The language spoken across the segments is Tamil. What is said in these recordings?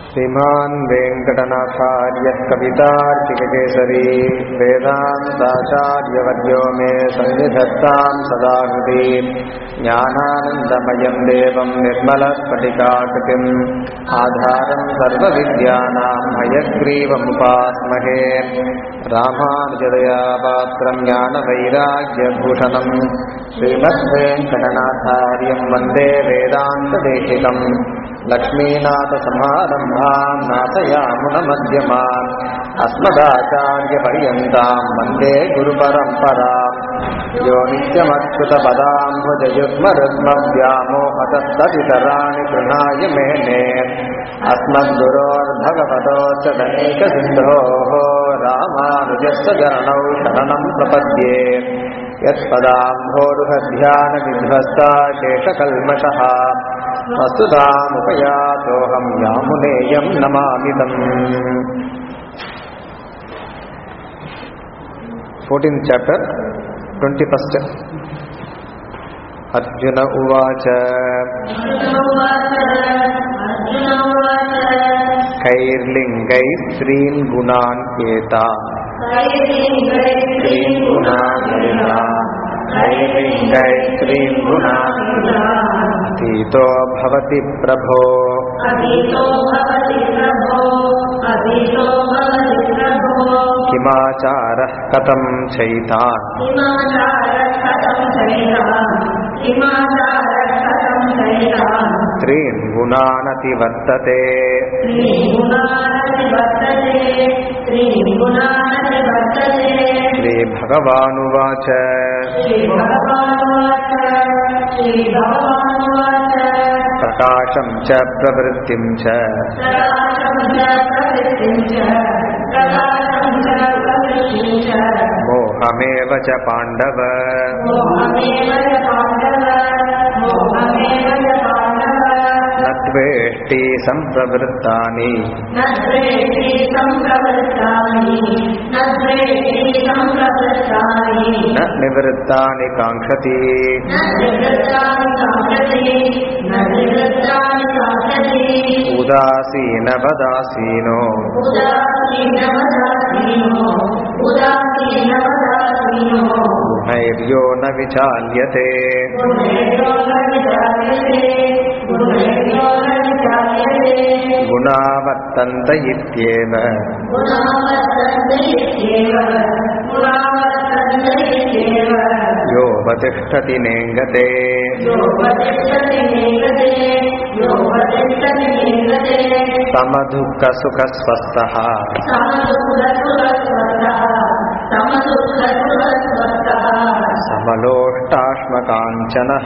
श्रीमान् वेङ्कटनाथार्यः कवितार्किककेसरी वेदान्ताचार्यवर्यो मे सन्निधत्तां सदा हृदि ज्ञानानन्दमयं देवं निर्मलस्फटिकाकृतिम् आधारं सर्वविद्यानां हयग्रीवमुपास्महे रामानुजदया पात्रं ज्ञानवैराग्यभूषणम् श्रीमद्वेङ्कटनाथार्यं वन्दे वेदान्तदेशिकम् लक्ष्मीनाथसमारम्भाम् नाथयामुनमध्यमाम् अस्मदाचार्यपर्यन्ताम् वन्दे गुरुपरम्पराम् यो नित्यमच्युतपदाम्भुजयुग्मरुग्मव्यामोहतस्तदितराणि गृहाय मेने अस्मद्गुरोर्भगवतोश्च धनैकसिन्धोः रामानुजस्य चरणौ शरणम् प्रपद्ये यत्पदाम्भोरुहध्यानविध्वस्ता शेषकल्मषः वस्तुतामुपयातोऽहं यामुनेयं नमामिदम् fourteen chapter twenty first Arjuna उवाच कैर्लिङ्गैः स्त्रीन् गुणान् एता स्त्रीन् गुणान् एता कैर्लिङ्गैः स्त्रीन् गुणान् अतीतो भवति प्रभो किमाचारः कथं चैतान् त्रीन् गुणानतिवर्तते श्रीभगवानुवाच प्रकाशं च प्रवृत्तिं च मोहमेव च पाण्डव न द्वेष्टि सम्प्रवृत्तानि न निवृत्तानि काङ्क्षति उदासीनवदासीनो गुणैर्यो न विचाल्यते गुणावर्तन्त इत्येव योऽवतिष्ठति नेङ्गते समदुःखसुखस्वस्थः समलोष्टाश्मकाञ्चनः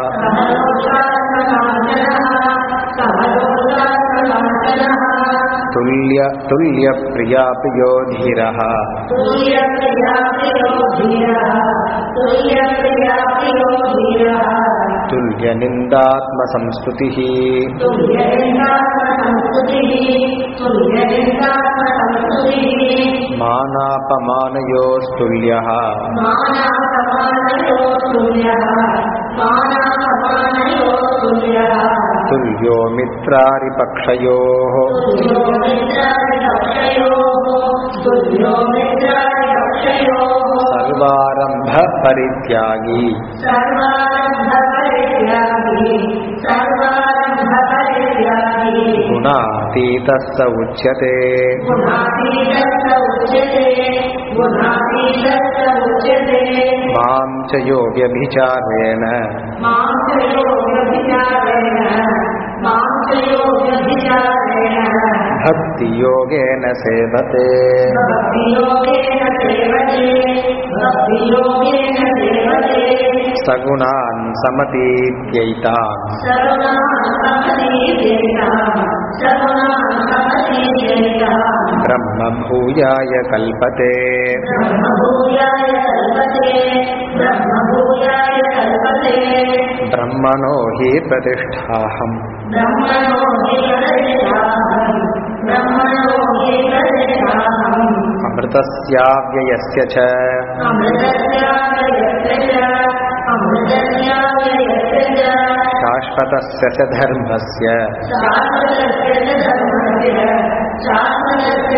तुल्य तुल्यप्रियाप्रियो धीरः तुल्यनिन्दात्मसंस्तुतिः मानापमानयोस्तुल्यः तुल्यो मित्रारिपक्षयोः सर्वारम्भपरित्यागी गुणातीतः स उच्यते मां च यो व्यभिचारेण भक्तियोगेन सेवते सगुणान् समतीत्यैतान् ब्रह्मभूयाय कल्पते ब्रह्मणो हि प्रतिष्ठाहम् अमृतस्याव्ययस्य च शाश्वतस्य च धर्मस्य शाश्वतस्य च धर्मस्य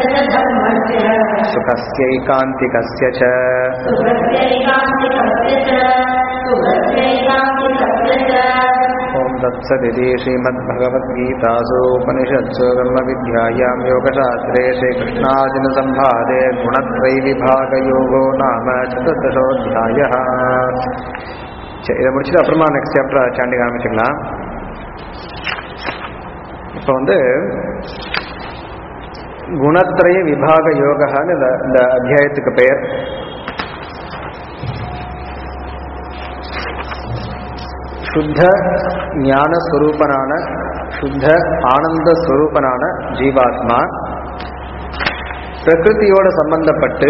च धर्मस्य सुखस्यैकान्तिकस्य च सुखस्यैकान्तिकस्य च सुखस्यैकान्तिकस्य च ॐ तत्सदिति श्रीमद्भगवद्गीतासु उपनिषत्सु ब्रह्मविद्यायां योगशास्त्रे श्रीकृष्णार्जुनसंवादे गुणत्रयविभागयोगो नाम चतुर्दशोऽध्यायः சரி இதை முடிச்சுட்டு அப்புறமா நெக்ஸ்ட் சாப்டர் சாண்டிக ஆரம்பிச்சுக்கலாம் இப்போ வந்து குணத்ரய விபாக யோகான்னு இந்த இந்த அத்தியாயத்துக்கு பெயர் சுத்த ஞான ஸ்வரூபனான சுத்த ஆனந்த ஸ்வரூபனான ஜீவாத்மா பிரகிருதியோட சம்பந்தப்பட்டு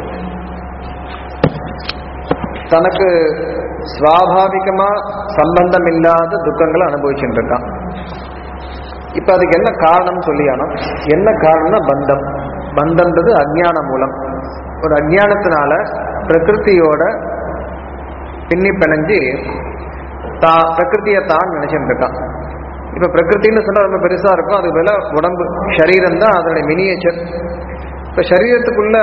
தனக்கு சுவாபாவிகமா சம்பந்தம் இல்லாத துக்கங்களை அனுபவிச்சுட்டு இருக்கான் இப்ப அதுக்கு என்ன காரணம் சொல்லியானோம் என்ன காரணம்னா பந்தம் பந்தம்ன்றது அஜ்ஞான மூலம் ஒரு அஜ்ஞானத்தினால பிரகிருதியோட பின்னி பிணைஞ்சு தா பிரகிருதியை தான் நினைச்சுட்டு இருக்கான் இப்ப பிரகிருத்தின்னு சொன்னா ரொம்ப பெருசா இருக்கும் அதுக்கு மேல உடம்பு சரீரம் தான் அதனுடைய மினியேச்சர் இப்ப சரீரத்துக்குள்ள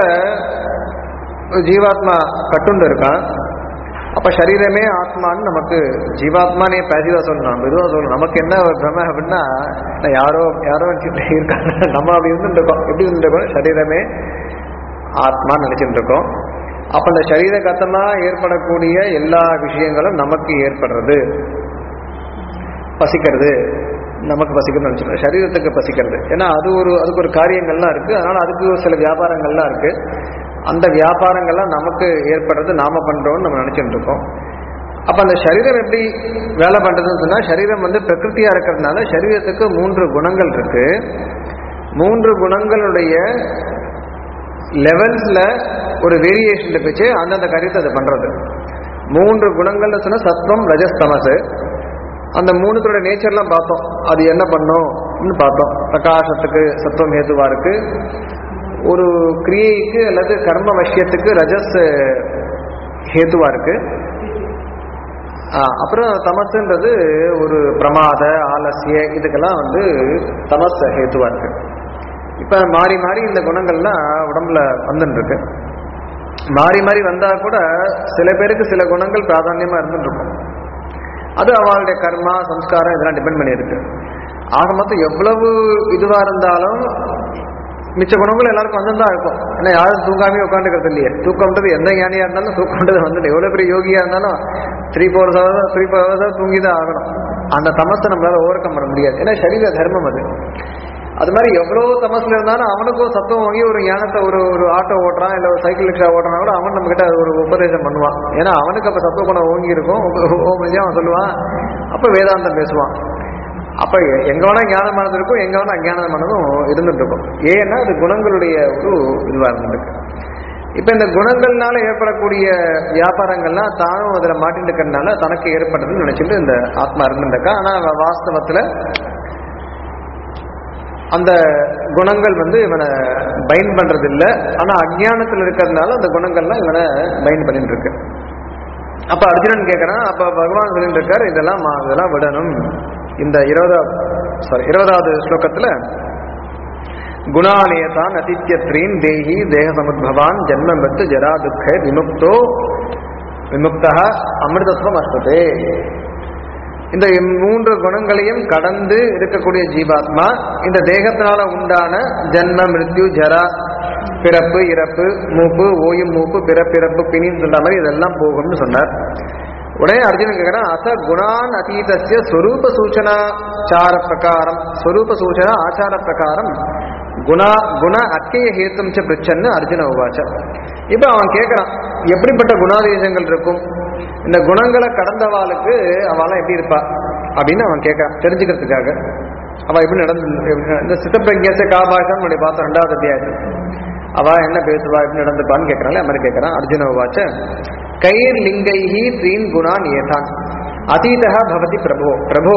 ஒரு ஜீவாத்மா கட்டுண்டு இருக்கான் அப்ப சரீரமே ஆத்மான்னு நமக்கு ஜீவாத்மானே பேசிவா சொல்லணும் மெதுவா சொல்லணும் நமக்கு என்ன ஒரு பிரம அப்படின்னா நான் யாரோ யாரோ இருக்காங்க நம்ம அப்படி இருந்துட்டு இருக்கோம் எப்படி இருந்துட்டு இருக்கோம் சரீரமே ஆத்மான்னு நினைச்சிட்டு இருக்கோம் அப்ப அந்த சரீர கத்தமா ஏற்படக்கூடிய எல்லா விஷயங்களும் நமக்கு ஏற்படுறது பசிக்கிறது நமக்கு பசிக்கிறது நினைச்சிருக்கோம் சரீரத்துக்கு பசிக்கிறது ஏன்னா அது ஒரு அதுக்கு ஒரு காரியங்கள்லாம் இருக்கு அதனால அதுக்கு ஒரு சில வியாபாரங்கள்லாம் இருக்கு அந்த வியாபாரங்கள்லாம் நமக்கு ஏற்படுறது நாம பண்றோம்னு நம்ம நினைச்சிட்டு இருக்கோம் அப்ப அந்த சரீரம் எப்படி வேலை பண்றதுன்னு சொன்னா சரீரம் வந்து பிரகிருத்தியா இருக்கிறதுனால சரீரத்துக்கு மூன்று குணங்கள் இருக்கு மூன்று குணங்களுடைய லெவல்ஸ்ல ஒரு வேரியேஷன் வச்சு அந்தந்த காரியத்தை அது பண்றது மூன்று குணங்கள்னு சொன்னா சத்வம் ரஜஸ் தமசு அந்த மூணுத்தோட நேச்சர்லாம் பார்த்தோம் அது என்ன பண்ணும் பார்த்தோம் பிரகாசத்துக்கு சத்துவம் ஹேதுவா இருக்கு ஒரு கிரியைக்கு அல்லது கர்ம வசியத்துக்கு ரஜஸ் ஹேத்துவா இருக்கு அப்புறம் தமசுன்றது ஒரு பிரமாத ஆலசிய இதுக்கெல்லாம் வந்து தமஸ் ஹேத்துவா இருக்கு இப்ப மாறி மாறி இந்த குணங்கள்லாம் உடம்புல வந்துட்டு இருக்கு மாறி மாறி வந்தா கூட சில பேருக்கு சில குணங்கள் பிராதான்யமா இருந்துட்டு இருக்கும் அது அவளுடைய கர்மா சம்ஸ்காரம் இதெல்லாம் டிபெண்ட் பண்ணியிருக்கு ஆக மொத்தம் எவ்வளவு இதுவா இருந்தாலும் மிச்ச குணங்கள் எல்லாருக்கும் வந்துதான் இருக்கும் ஏன்னா யாரும் தூங்காமே உட்காந்துக்கிறது இல்லையே தூக்கம்ன்றது எந்த ஞானியா இருந்தாலும் தூக்கம்ன்றது வந்துட்டு எவ்வளவு பெரிய யோகியா இருந்தாலும் three four hours three four hours தூங்கி தான் ஆகணும் அந்த தமசை நம்மளால ஓவர் கம் பண்ண முடியாது ஏன்னா சரீர தர்மம் அது அது மாதிரி எவ்வளவு தமசுல இருந்தாலும் அவனுக்கும் சத்தம் வாங்கி ஒரு ஞானத்தை ஒரு ஒரு ஆட்டோ ஓட்டுறான் இல்ல ஒரு சைக்கிள் ரிக்ஷா ஓட்டுறான் கூட அவன் நம்ம கிட்ட ஒரு உபதேசம் பண்ணுவான் ஏன்னா அவனுக்கு அப்ப சத்துவ குணம் ஓங்கி இருக்கும் அவன் சொல்லுவான் அப்ப வேதாந்தம் பேசுவான் அப்ப எங்க வேணா ஞானமானது இருக்கும் எங்க வேணா அஞ்ஞானமானதும் இருந்துட்டு இருக்கும் ஏன்னா அது குணங்களுடைய ஒரு இதுவா இருந்துருக்கு இப்ப இந்த குணங்கள்னால ஏற்படக்கூடிய வியாபாரங்கள்லாம் தானும் அதுல மாட்டிட்டு இருக்கிறதுனால தனக்கு ஏற்படுறதுன்னு நினைச்சிட்டு இந்த ஆத்மா இருந்துருக்கா ஆனா வாஸ்தவத்துல அந்த குணங்கள் வந்து இவனை பைன் பண்றது இல்லை ஆனா அஜ்ஞானத்தில் இருக்கிறதுனால அந்த குணங்கள்லாம் இவனை பைன் பண்ணிட்டு இருக்கு அப்ப அர்ஜுனன் கேட்கறான் அப்ப பகவான் சொல்லிட்டு இருக்காரு இதெல்லாம் இதெல்லாம் விடணும் இந்த இருபதாவது சாரி இருபதாவது ஸ்லோகத்துல குணானேதான் அதித்யத்ரீன் தேஹி தேக சமுத்பவான் ஜென்ம மிருத்து ஜரா துக்க விமுக்தோ விமுக்தா அமிர்தத்துவம் அஸ்ததே இந்த மூன்று குணங்களையும் கடந்து இருக்கக்கூடிய ஜீவாத்மா இந்த தேகத்தினால உண்டான ஜென்ம மிருத்யு ஜரா பிறப்பு இறப்பு மூப்பு ஓயும் மூப்பு பிறப்பிறப்பு பிணின்னு சொல்ற மாதிரி இதெல்லாம் போகும்னு சொன்னார் உடனே அர்ஜுனன் கேட்கிறான் அச குணான் அதீதஸ்ய ஸ்வரூப சூச்சனாச்சார பிரகாரம் ஸ்வரூப சூச்சனா ஆச்சார பிரகாரம் குணா குண அக்கைய ஹேத்தும் ச பிரிச்சன்னு அர்ஜுன உபாச்ச இப்ப அவன் கேட்கறான் எப்படிப்பட்ட குணாதீசங்கள் இருக்கும் இந்த குணங்களை கடந்தவாளுக்கு அவெல்லாம் எப்படி இருப்பா அப்படின்னு அவன் கேட்கறான் தெரிஞ்சுக்கிறதுக்காக அவ எப்படி நடந்து இந்த சித்தப்பிரங்கியச காபாஷம் நம்முடைய பார்த்தோம் ரெண்டாவது அத்தியாயத்தில் அவ என்ன பேசுவா எப்படி நடந்துப்பான்னு கேட்கறாள் அது மாதிரி கேட்கறான் அர்ஜுன உபாச்ச கைர் லிங்கைஹி த்ரீன் குணான் ஏதான் அதீதா பவதி பிரபோ பிரபோ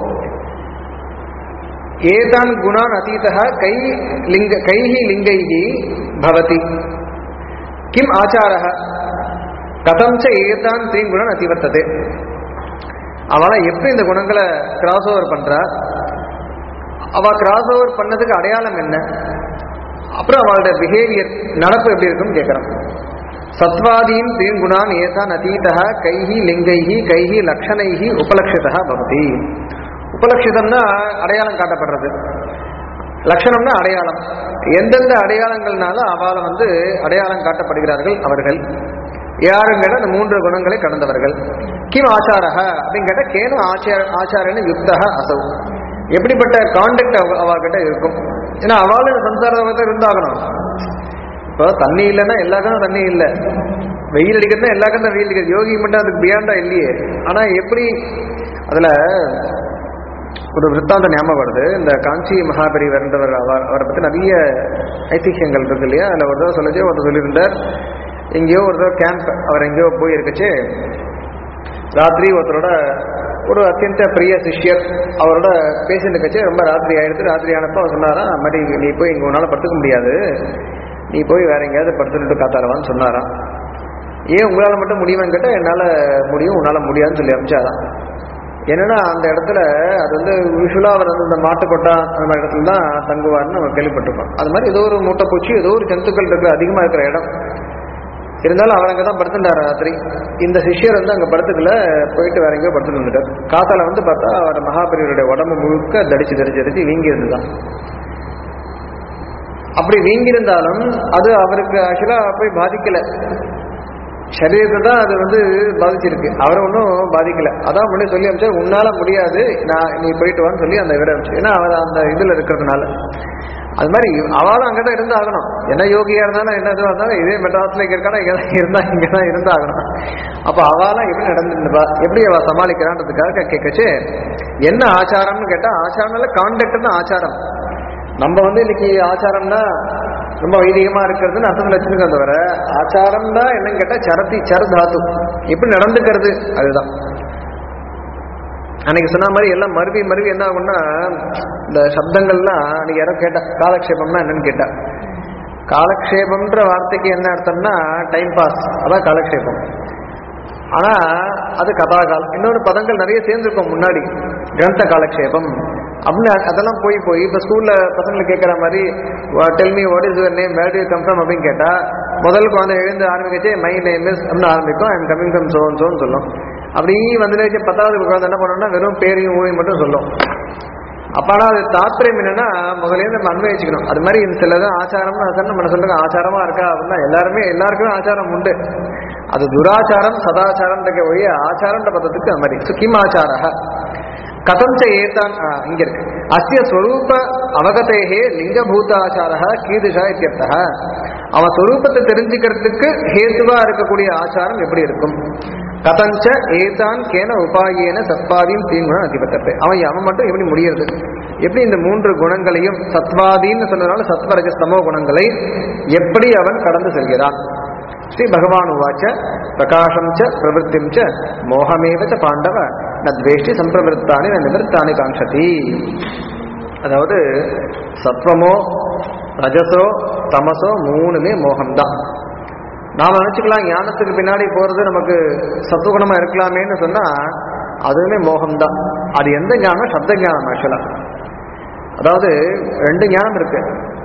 ஏதான் குணான் அதீதா கை லிங்க கைஹி லிங்கைஹி பவதி கிம் ஆச்சாரः கதம் ச ஏதான் த்ரீன் குணான் அதிவர்த்ததே அவளை எப்படி இந்த குணங்களை கிராஸ் ஓவர் பண்றா அவ கிராஸ் ஓவர் பண்ணதுக்கு அடையாளம் என்ன அப்புறம் அவளுடைய பிஹேவியர் நடப்பு எப்படி இருக்குன்னு கேட்குறான் சத்வாதீன் தீங்குணான் ஏதான் அதீதா கைஹி லிங்கைஹி கைஹி லக்ஷணைஹி உபலட்சிதா பவதி உபலட்சிதம்னா அடையாளம் காட்டப்படுறது லட்சணம்னா அடையாளம் எந்தெந்த அடையாளங்கள்னால அவளை வந்து அடையாளம் காட்டப்படுகிறார்கள் அவர்கள் யாருன்னு கேட்டா இந்த மூன்று குணங்களை கடந்தவர்கள் கிம் ஆச்சாரக அப்படின்னு கேட்டா கேன ஆச்சார ஆச்சாரன்னு யுக்தக அசௌ எப்படிப்பட்ட காண்டக்ட் அவகிட்ட இருக்கும் ஏன்னா அவளும் சம்சாரத்தை இருந்தாகணும் இப்போ தண்ணி இல்லைன்னா எல்லாருக்கும் தண்ணி இல்லை வெயில் அடிக்கிறதுனா எல்லாருக்கும் தான் வெயில் அடிக்கிறது யோகி மட்டும் அதுக்கு பியாண்டா இல்லையே ஆனா எப்படி அதுல ஒரு விற்த்தாந்த ஞாபகம் வருது இந்த காஞ்சி மகாபெரிவர்ன்றவர் அவர் அவரை பற்றி நிறைய ஐதிஹ்யங்கள் இருக்கு இல்லையா அதில் ஒரு தடவை சொல்லிச்சு ஒருத்தர் சொல்லியிருந்தார் எங்கேயோ ஒரு தடவை கேம்ப் அவர் எங்கேயோ போயிருக்கச்சு ராத்திரி ஒருத்தரோட ஒரு அத்தியந்த பிரிய சிஷ்யர் அவரோட பேசிட்டு இருக்கச்சு ரொம்ப ராத்திரி ஆயிடுத்து ராத்திரி ஆனப்போ அவர் சொன்னாராம் "அது மாதிரி நீ போய் இங்கே உன்னால் படுத்துக்க முடியாது நீ போய் வேற எங்கேயாவது படுத்துட்டு காத்தாரவான்னு சொன்னாராம் ஏன் உங்களால் மட்டும் முடியுமான்னு கேட்டால் என்னால் முடியும் உன்னால் முடியாதுன்னு சொல்லி அமிச்சாராம் என்னன்னா அந்த இடத்துல அது வந்து யூஸ்வலாக அவர் வந்து இந்த மாட்டுக்கொட்டா அந்த மாதிரி இடத்துல தான் தங்குவார்னு நம்ம கேள்விப்பட்டிருக்கோம் அது மாதிரி ஏதோ ஒரு மூட்டைப்பூச்சி ஏதோ ஒரு ஜந்துக்கள் இருக்கிற அதிகமாக இருக்கிற இடம் இருந்தாலும் அவர் அங்கே தான் படுத்துட்டார் ராத்திரி இந்த சிஷ்யர் வந்து அங்கே படுத்துக்கல போயிட்டு வேற எங்கேயோ படுத்துட்டு வந்துட்டார் காத்தால வந்து பார்த்தா அவர் மகாபெரியருடைய உடம்பு முழுக்க தடிச்சு தடிச்சு தடிச்சு வீங்கி இருந்துதான் அப்படி வீங்கியிருந்தாலும் அது அவருக்கு ஆக்சுவலாக போய் பாதிக்கல சரீரத்தை தான் அது வந்து பாதிச்சிருக்கு அவரை ஒன்றும் பாதிக்கல அதான் முன்னே சொல்லி அமிச்சா உன்னால முடியாது நான் நீ போயிட்டு வான்னு சொல்லி அந்த இவரை அமிச்சு ஏன்னா அவர் அந்த இதில் இருக்கிறதுனால அது மாதிரி அவளும் அங்கே தான் இருந்து ஆகணும் என்ன யோகியா இருந்தாலும் என்ன இதுவாக இருந்தாலும் இதே மெட்ராஸ்ல இங்கே இருக்கானா இங்கே தான் இருந்தா இங்கே தான் இருந்தாகணும் அப்போ அவளாம் எப்படி நடந்துருப்பா எப்படி அவ சமாளிக்கிறான்றதுக்காக கேட்கச்சு என்ன ஆச்சாரம்னு கேட்டால் ஆச்சாரம்னால கான்டக்ட் தான் ஆச்சாரம் நம்ம வந்து இன்னைக்கு ஆச்சாரம்னா ரொம்ப வைதிகமா இருக்கிறதுன்னு அர்த்தத்தில் வச்சிருக்கோம் தவிர ஆச்சாரம் தான் என்னன்னு கேட்டா சரத்தி சர தாத்து எப்படி நடந்துக்கிறது அதுதான் அன்னைக்கு சொன்ன மாதிரி எல்லாம் மருவி மருவி என்ன ஆகும்னா இந்த சப்தங்கள்லாம் அன்னைக்கு யாரோ கேட்டா காலக்ஷேபம்னா என்னன்னு கேட்டா காலக்ஷேபம்ன்ற வார்த்தைக்கு என்ன அர்த்தம்னா டைம் பாஸ் அதான் காலக்ஷேபம் ஆனா அது கதாகால் இன்னொரு பதங்கள் நிறைய சேர்ந்துருக்கும் முன்னாடி கிரந்த காலக்ஷேபம் அப்படின்னு அதெல்லாம் போய் போய் இப்போ ஸ்கூல்ல பசங்களை கேட்குற மாதிரி tell me what is your name where you come from அப்படின்னு கேட்டா முதல் குழந்தை எழுந்து ஆரம்பிக்கச்சே மை நேம் இஸ் அப்படின்னு ஆரம்பிக்கும் ஐ எம் கமிங் ஃப்ரம் சோன் சோன்னு சொல்லும் அப்படி வந்துட்டு பத்தாவது குழந்தை என்ன பண்ணணும்னா வெறும் பேரையும் ஊரையும் மட்டும் சொல்லும் அப்ப ஆனா அது தாத்பரியம் என்னன்னா முதல்ல நம்ம அன்வயிச்சுக்கணும் அது மாதிரி இந்த சிலது ஆச்சாரம்னு ஆச்சாரம் நம்ம சொல்லுங்க ஆச்சாரமா இருக்கா அப்படின்னா எல்லாருமே எல்லாருக்குமே ஆச்சாரம் உண்டு அது துராச்சாரம் சதாச்சாரம் இருக்க ஒழிய ஆச்சாரன்ற பதத்துக்கு அது மாதிரி சுக்கிம் ஆச்சாரா கதம் ச ஏதான் ஆ, இங்க இருக்கு அஸ்ய ஸ்வரூப அவகதேகே லிங்கபூதாச்சாரா கீதுஷா இத்தியர்த்தः அவன் ஸ்வரூபத்தை தெரிஞ்சுக்கிறதுக்கு ஹேத்துவா இருக்கக்கூடிய ஆச்சாரம் எப்படி இருக்கும் கதஞ்ச ஏதான் கேன உபாயேன சத்வாதியும் தீங்குணம் அதிபத்தத்தை அவன் அவன் மட்டும் எப்படி முடியுது எப்படி இந்த மூன்று குணங்களையும் சத்வாதின்னு சொன்னதுனால சத்வரஜஸ்தமோ குணங்களை எப்படி அவன் கடந்து செல்கிறான் ஸ்ரீ பகவான் உவாச்ச பிரகாஷம் ச பிரவருத்திம் ச மோகமேவ ச பாண்டவ ந துவேஷ்டி சம்பிரவருத்தானி ந நிவர்த்தானி காங்ஷதி அதாவது சத்வமோ ரஜசோ தமசோ மூணுமே மோகம்தான் நாம நினைச்சுக்கலாம் ஞானத்துக்கு பின்னாடி போறது நமக்கு சத்துவகுணமா இருக்கலாமேன்னு சொன்னா அதுவுமே மோகம்தான் அது எந்த ஞானம் சப்த ஞானம் ஆக்சுவலா அதாவது ரெண்டு ஞானம் இருக்கு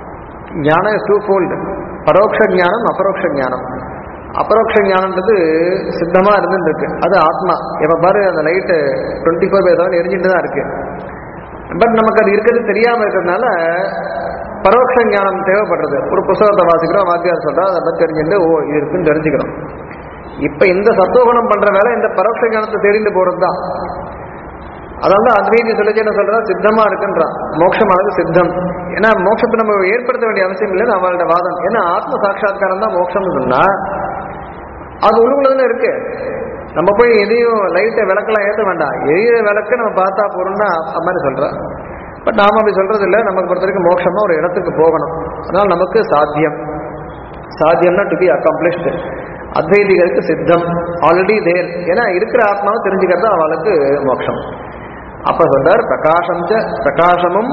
ஞானம் டூ ஃபோல்டு பரோட்ச ஞானம் அபரோக்ஷ ஞானம் அபரோக்ஷ ஞானம்ன்றது சித்தமா இருந்துட்டு இருக்கு அது ஆத்மா எப்ப பாரு அந்த light twenty four by seven எரிஞ்சுட்டு தான் இருக்கு பட் நமக்கு அது இருக்கிறது தெரியாம இருக்கிறதுனால பரோட்ச ஞானம் தேவைப்படுறது ஒரு புத்தகத்தை வாசிக்கிறோம் வாத்தியார் சொல்றா அதை பத்தி தெரிஞ்சுட்டு ஓ இது இருக்குன்னு தெரிஞ்சுக்கிறோம் இப்ப இந்த சத்துவகுணம் பண்ற வேலை இந்த பரோட்ச ஞானத்தை தெரிந்து போறது தான் அதாவது அத்வைதி சொல்லிச்சு என்ன சொல்றா சித்தமா இருக்குன்றான் மோட்சமானது சித்தம் ஏன்னா மோட்சத்தை நம்ம ஏற்படுத்த வேண்டிய அவசியம் இல்லைன்னு அவளோட வாதம் ஏன்னா ஆத்ம சாட்சா்காரம் தான் மோட்சம்னு சொன்னா அது உள்ளுக்குள்ளதுல இருக்கு நம்ம போய் எதையும் லைட்டை விளக்கெல்லாம் ஏற்ற வேண்டாம் எரியிற விளக்கு நம்ம பார்த்தா போறோம்னா அது மாதிரி சொல்றேன் பட் நாம அப்படி சொல்றது இல்லை நமக்கு பொறுத்த வரைக்கும் மோட்சமா ஒரு இடத்துக்கு போகணும் அதனால நமக்கு சாத்தியம் சாத்தியம்னா டு பி அக்காம்ப்ளிஷ்டு அத்வைதிகளுக்கு சித்தம் ஆல்ரெடி தேர் ஏன்னா இருக்கிற ஆத்மாவை தெரிஞ்சுக்கிறது அவளுக்கு மோட்சம் அப்ப சொல்றார் பிரகாசம் ச பிரகாசமும்